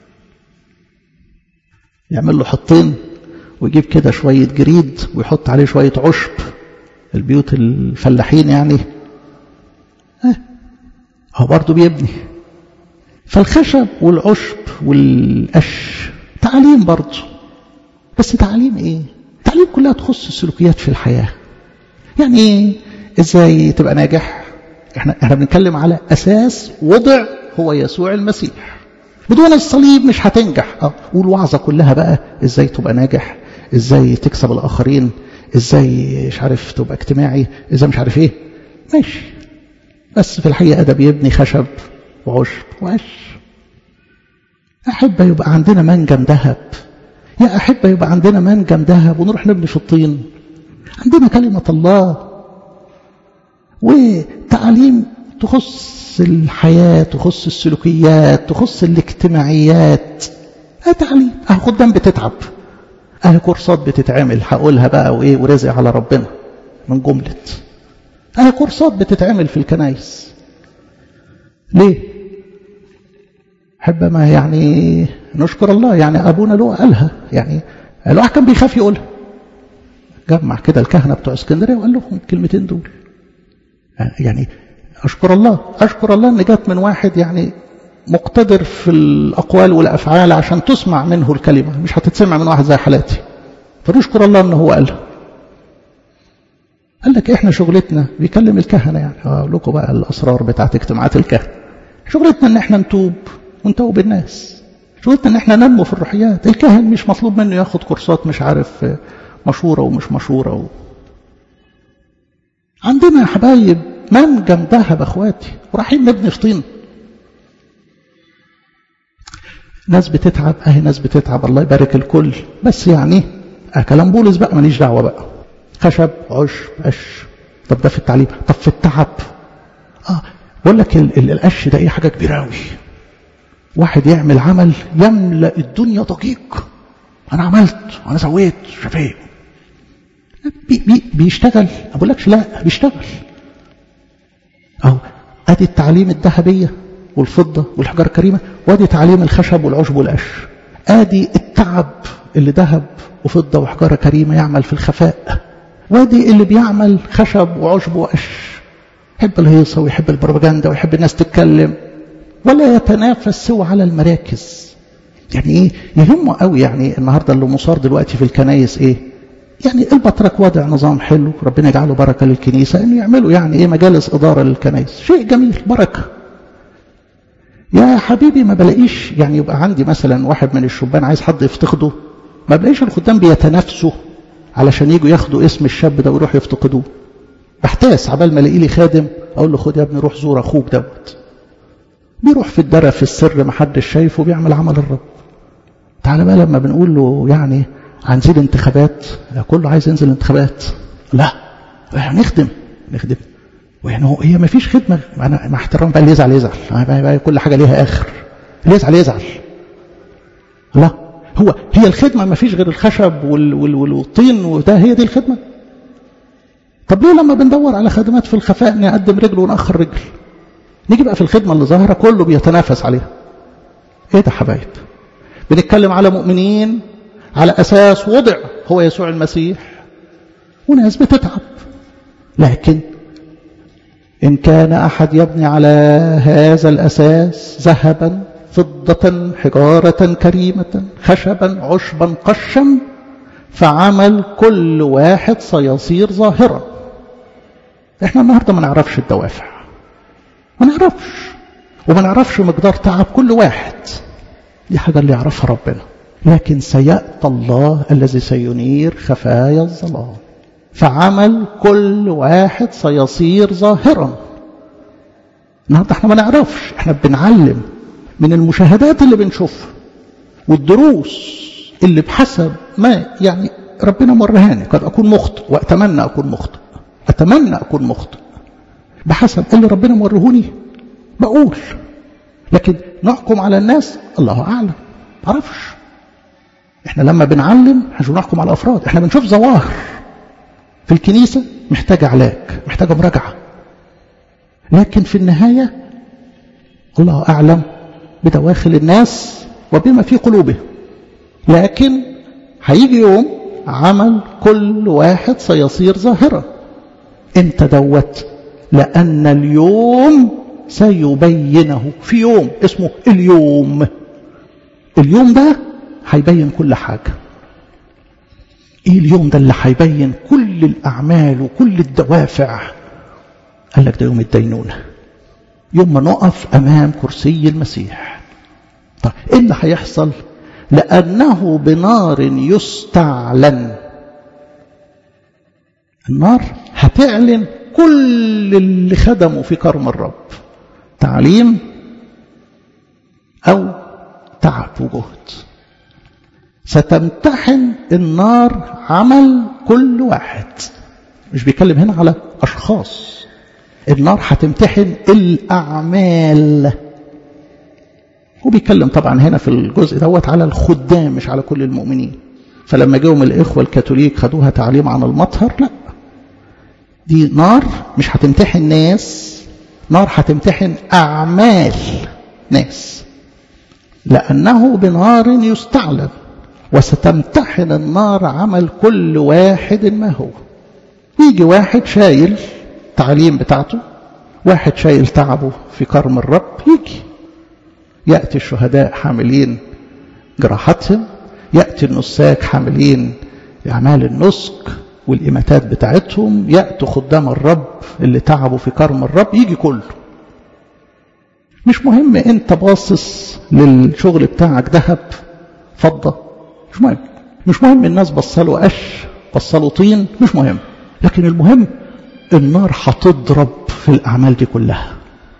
يعمل له حطين ويجيب كده شوية جريد ويحط عليه شوية عشب البيوت الفلاحين يعني اه هو برضه بيبني فالخشب والعشب والقش تعليم برضه بس تعليم ايه تعليم كلها تخص السلوكيات في الحياة يعني ايه ازاي تبقى ناجح احنا احنا بنتكلم على اساس وضع هو يسوع المسيح بدون الصليب مش هتنجح اه والوعظه كلها بقى ازاي تبقى ناجح ازاي تكسب الاخرين ازاي مش عارف تبقى اجتماعي ازاي مش عارف ايه ماشي بس في الحقيقه ده بيبني خشب وعشب وقش احب يبقى عندنا منجم ذهب يا احب يبقى عندنا منجم ذهب ونروح نبني في الطين عندنا كلمه الله وتعليم تخص الحياة تخص السلوكيات تخص الاجتماعيات اه تعليم اه خدام بتتعب اه كورسات بتتعمل هقولها بقى وايه ورزق على ربنا من جملة اه كورسات بتتعمل في الكنايس ليه حب ما يعني نشكر الله يعني ابونا له قالها يعني الواحد كان بيخاف يقولها جمع كده الكهنه بتوع اسكندريه وقال لهم الكلمتين دول يعني أشكر الله أشكر الله أن جت من واحد يعني مقتدر في الأقوال والأفعال عشان تسمع منه الكلمة مش هتتسمع من واحد زي حالاتي فنشكر الله أنه هو قالها قال لك إحنا شغلتنا بيكلم الكهنة يعني أقول لكم بقى الأسرار بتاعت اجتماعات الكهنة شغلتنا أن إحنا نتوب ونتوب الناس شغلتنا أن إحنا ننمو في الروحيات الكاهن مش مطلوب منه ياخد كورسات مش عارف مشهورة ومش مشهورة و... عندنا يا حبايب منجم ذهب اخواتي ورايحين نبني في طين ناس بتتعب اهي ناس بتتعب الله يبارك الكل بس يعني اه كلام بولس بقى ماليش دعوه بقى خشب عشب قش طب ده في التعليم طب في التعب اه بقول لك القش ده ايه حاجه كبيره قوي واحد يعمل عمل يملا الدنيا ضجيج انا عملت وانا سويت شايف ايه بي بي بيشتغل ما بقولكش لا بيشتغل اهو ادي التعليم الذهبيه والفضه والحجاره الكريمه وادي تعليم الخشب والعشب والقش ادي التعب اللي ذهب وفضه وحجاره كريمه يعمل في الخفاء وادي اللي بيعمل خشب وعشب وقش يحب الهيصه ويحب البروباجندا ويحب الناس تتكلم ولا يتنافس سوى على المراكز يعني ايه يهمه قوي يعني النهارده اللي مصار دلوقتي في الكنايس ايه يعني البطرك وضع نظام حلو ربنا يجعله بركه للكنيسه انه يعملوا يعني ايه مجالس اداره للكنائس شيء جميل بركه يا حبيبي ما بلاقيش يعني يبقى عندي مثلا واحد من الشبان عايز حد يفتقده ما بلاقيش الخدام بيتنافسوا علشان يجوا ياخدوا اسم الشاب ده ويروحوا يفتقدوه بحتاس عبال ما الاقي لي خادم اقول له خد يا ابني روح زور اخوك دوت بيروح في الدرة في السر ما حدش شايفه بيعمل عمل الرب تعالى بقى لما بنقول له يعني هنزيل انتخابات كله عايز ينزل انتخابات لا نخدم نخدم ويعني هو هي ما فيش خدمه انا مع احترام بقى اللي يزعل يزعل بقى كل حاجه ليها اخر اللي يزعل يزعل لا هو هي الخدمه ما فيش غير الخشب وال وال والطين وده هي دي الخدمه طب ليه لما بندور على خدمات في الخفاء نقدم رجل ونأخر رجل نيجي بقى في الخدمه اللي ظاهره كله بيتنافس عليها ايه ده حبايب بنتكلم على مؤمنين على أساس وضع هو يسوع المسيح وناس بتتعب لكن إن كان أحد يبني على هذا الأساس ذهبا فضة حجارة كريمة خشبا عشبا قشا فعمل كل واحد سيصير ظاهرا احنا النهارده ما نعرفش الدوافع ما نعرفش وما نعرفش مقدار تعب كل واحد دي حاجة اللي يعرفها ربنا لكن سيأتى الله الذي سينير خفايا الظلام فعمل كل واحد سيصير ظاهرا النهارده احنا ما نعرفش احنا بنعلم من المشاهدات اللي بنشوفها والدروس اللي بحسب ما يعني ربنا مرهاني قد اكون مخطئ واتمنى اكون مخطئ اتمنى اكون مخطئ بحسب اللي ربنا مرهوني بقول لكن نحكم على الناس الله اعلم معرفش احنا لما بنعلم احنا مش بنحكم على افراد احنا بنشوف ظواهر في الكنيسه محتاجه علاج محتاجه مراجعه لكن في النهايه الله اعلم بدواخل الناس وبما في قلوبهم لكن هيجي يوم عمل كل واحد سيصير ظاهرا انت دوت لان اليوم سيبينه في يوم اسمه اليوم اليوم ده هيبين كل حاجة ايه اليوم ده اللي هيبين كل الاعمال وكل الدوافع قال لك ده يوم الدينونة يوم ما نقف امام كرسي المسيح طيب ايه اللي هيحصل لانه بنار يستعلن النار هتعلن كل اللي خدموا في كرم الرب تعليم او تعب وجهد ستمتحن النار عمل كل واحد مش بيتكلم هنا على اشخاص النار هتمتحن الاعمال وبيتكلم طبعا هنا في الجزء دوت على الخدام مش على كل المؤمنين فلما جاهم الاخوه الكاثوليك خدوها تعليم عن المطهر لا دي نار مش هتمتحن ناس نار هتمتحن اعمال ناس لانه بنار يستعلن وستمتحن النار عمل كل واحد ما هو يجي واحد شايل تعليم بتاعته واحد شايل تعبه في كرم الرب يجي يأتي الشهداء حاملين جراحاتهم يأتي النساك حاملين أعمال النسك والإماتات بتاعتهم يأتوا خدام الرب اللي تعبوا في كرم الرب يجي كله مش مهم انت باصص للشغل بتاعك ذهب فضة مش مهم مش مهم الناس بصلوا قش بصلوا طين مش مهم لكن المهم النار هتضرب في الأعمال دي كلها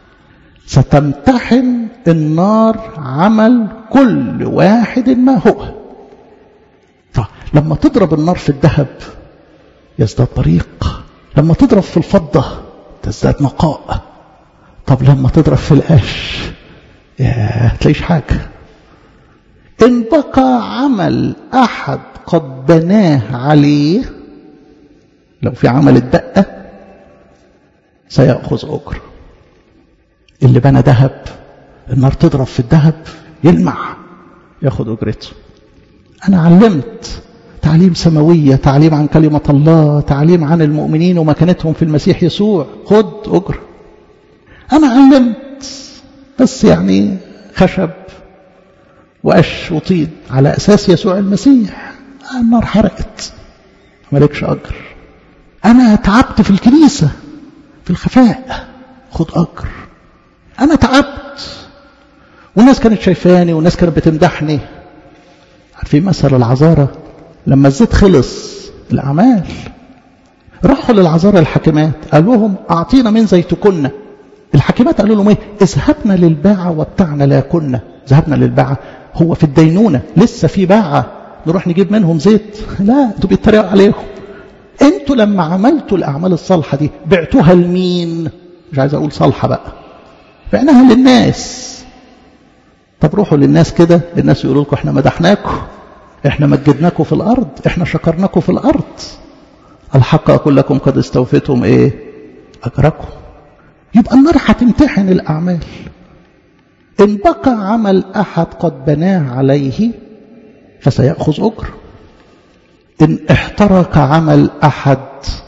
ستمتحن النار عمل كل واحد ما هو لما تضرب النار في الذهب يزداد بريق لما تضرب في الفضة تزداد نقاء طب لما تضرب في القش يا تلاقيش حاجة إن بقى عمل أحد قد بناه عليه لو في عمل الدقة سيأخذ أجر اللي بنى ذهب النار تضرب في الذهب يلمع ياخد أجرته أنا علمت تعليم سماوية تعليم عن كلمة الله تعليم عن المؤمنين ومكانتهم في المسيح يسوع خد أجر أنا علمت بس يعني خشب وقش وطين على أساس يسوع المسيح النار حرقت مالكش أجر أنا تعبت في الكنيسة في الخفاء خد أجر أنا تعبت والناس كانت شايفاني والناس كانت بتمدحني عارفين مثل العذارة لما الزيت خلص الأعمال راحوا للعذارى الحاكمات قالوا لهم أعطينا من زيتكن الحاكمات قالوا لهم ايه اذهبنا للباعة وابتعنا لا كنا ذهبنا للباعة هو في الدينونة لسه في باعة نروح نجيب منهم زيت لا انتوا بيتريقوا عليهم انتوا لما عملتوا الأعمال الصالحة دي بعتوها لمين مش عايز أقول صالحة بقى بعناها للناس طب روحوا للناس كده الناس يقولوا لكم احنا مدحناكم احنا مجدناكم في الأرض احنا شكرناكم في الأرض الحق أقول لكم قد استوفيتم ايه أجركم يبقى النار هتمتحن الأعمال إن بقى عمل أحد قد بناه عليه فسيأخذ أجر إن احترق عمل أحد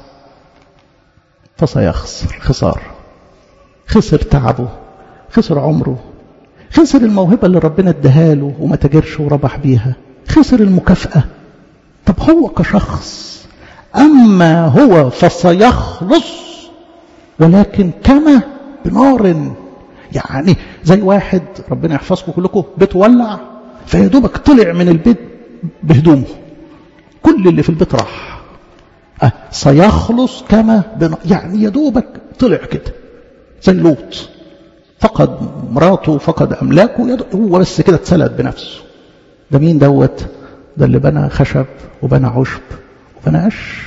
فسيخسر خسار خسر تعبه خسر عمره خسر الموهبة اللي ربنا اداها له وما تجرش وربح بيها خسر المكافأة طب هو كشخص أما هو فسيخلص ولكن كما بنار يعني زي واحد ربنا يحفظكم كلكم بيت ولع فيا دوبك طلع من البيت بهدومه كل اللي في البيت راح أه سيخلص كما بنا يعني يا دوبك طلع كده زي لوط فقد مراته فقد أملاكه هو بس كده اتسلت بنفسه ده مين دوت ده اللي بنى خشب وبنى عشب وبنى قش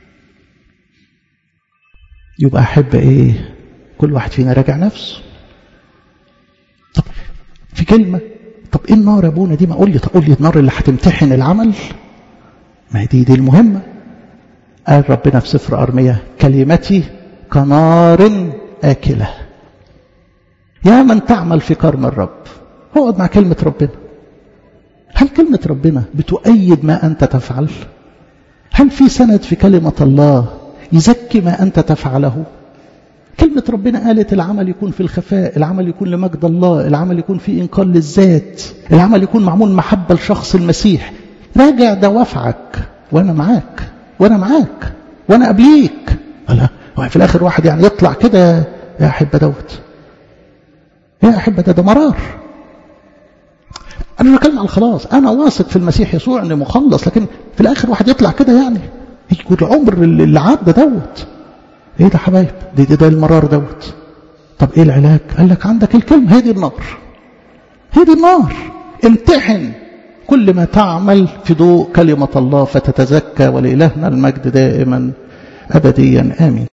يبقى أحب إيه كل واحد فينا راجع نفسه طب في كلمة طب إيه النار يا أبونا دي ما قول لي تقول لي النار اللي هتمتحن العمل ما دي دي المهمة قال ربنا في سفر أرمية كلمتي كنار آكلة يا من تعمل في كرم الرب اقعد مع كلمة ربنا هل كلمة ربنا بتؤيد ما أنت تفعل هل في سند في كلمة الله يزكي ما أنت تفعله كلمة ربنا قالت العمل يكون في الخفاء العمل يكون لمجد الله العمل يكون في إنقاذ للذات العمل يكون معمول محبة لشخص المسيح راجع دوافعك وأنا معاك وأنا معاك وأنا قبليك لا في الآخر واحد يعني يطلع كده يا أحبة دوت يا أحبة ده, ده مرار أنا بتكلم على الخلاص أنا واثق في المسيح يسوع إني مخلص لكن في الآخر واحد يطلع كده يعني يكون العمر اللي عدى دوت إيه ده حبايب دي, دي ده المرار دوت طب إيه العلاج قال لك عندك الكلمة هي دي النار هي دي النار امتحن كل ما تعمل في ضوء كلمة الله فتتزكى ولإلهنا المجد دائما أبديا آمين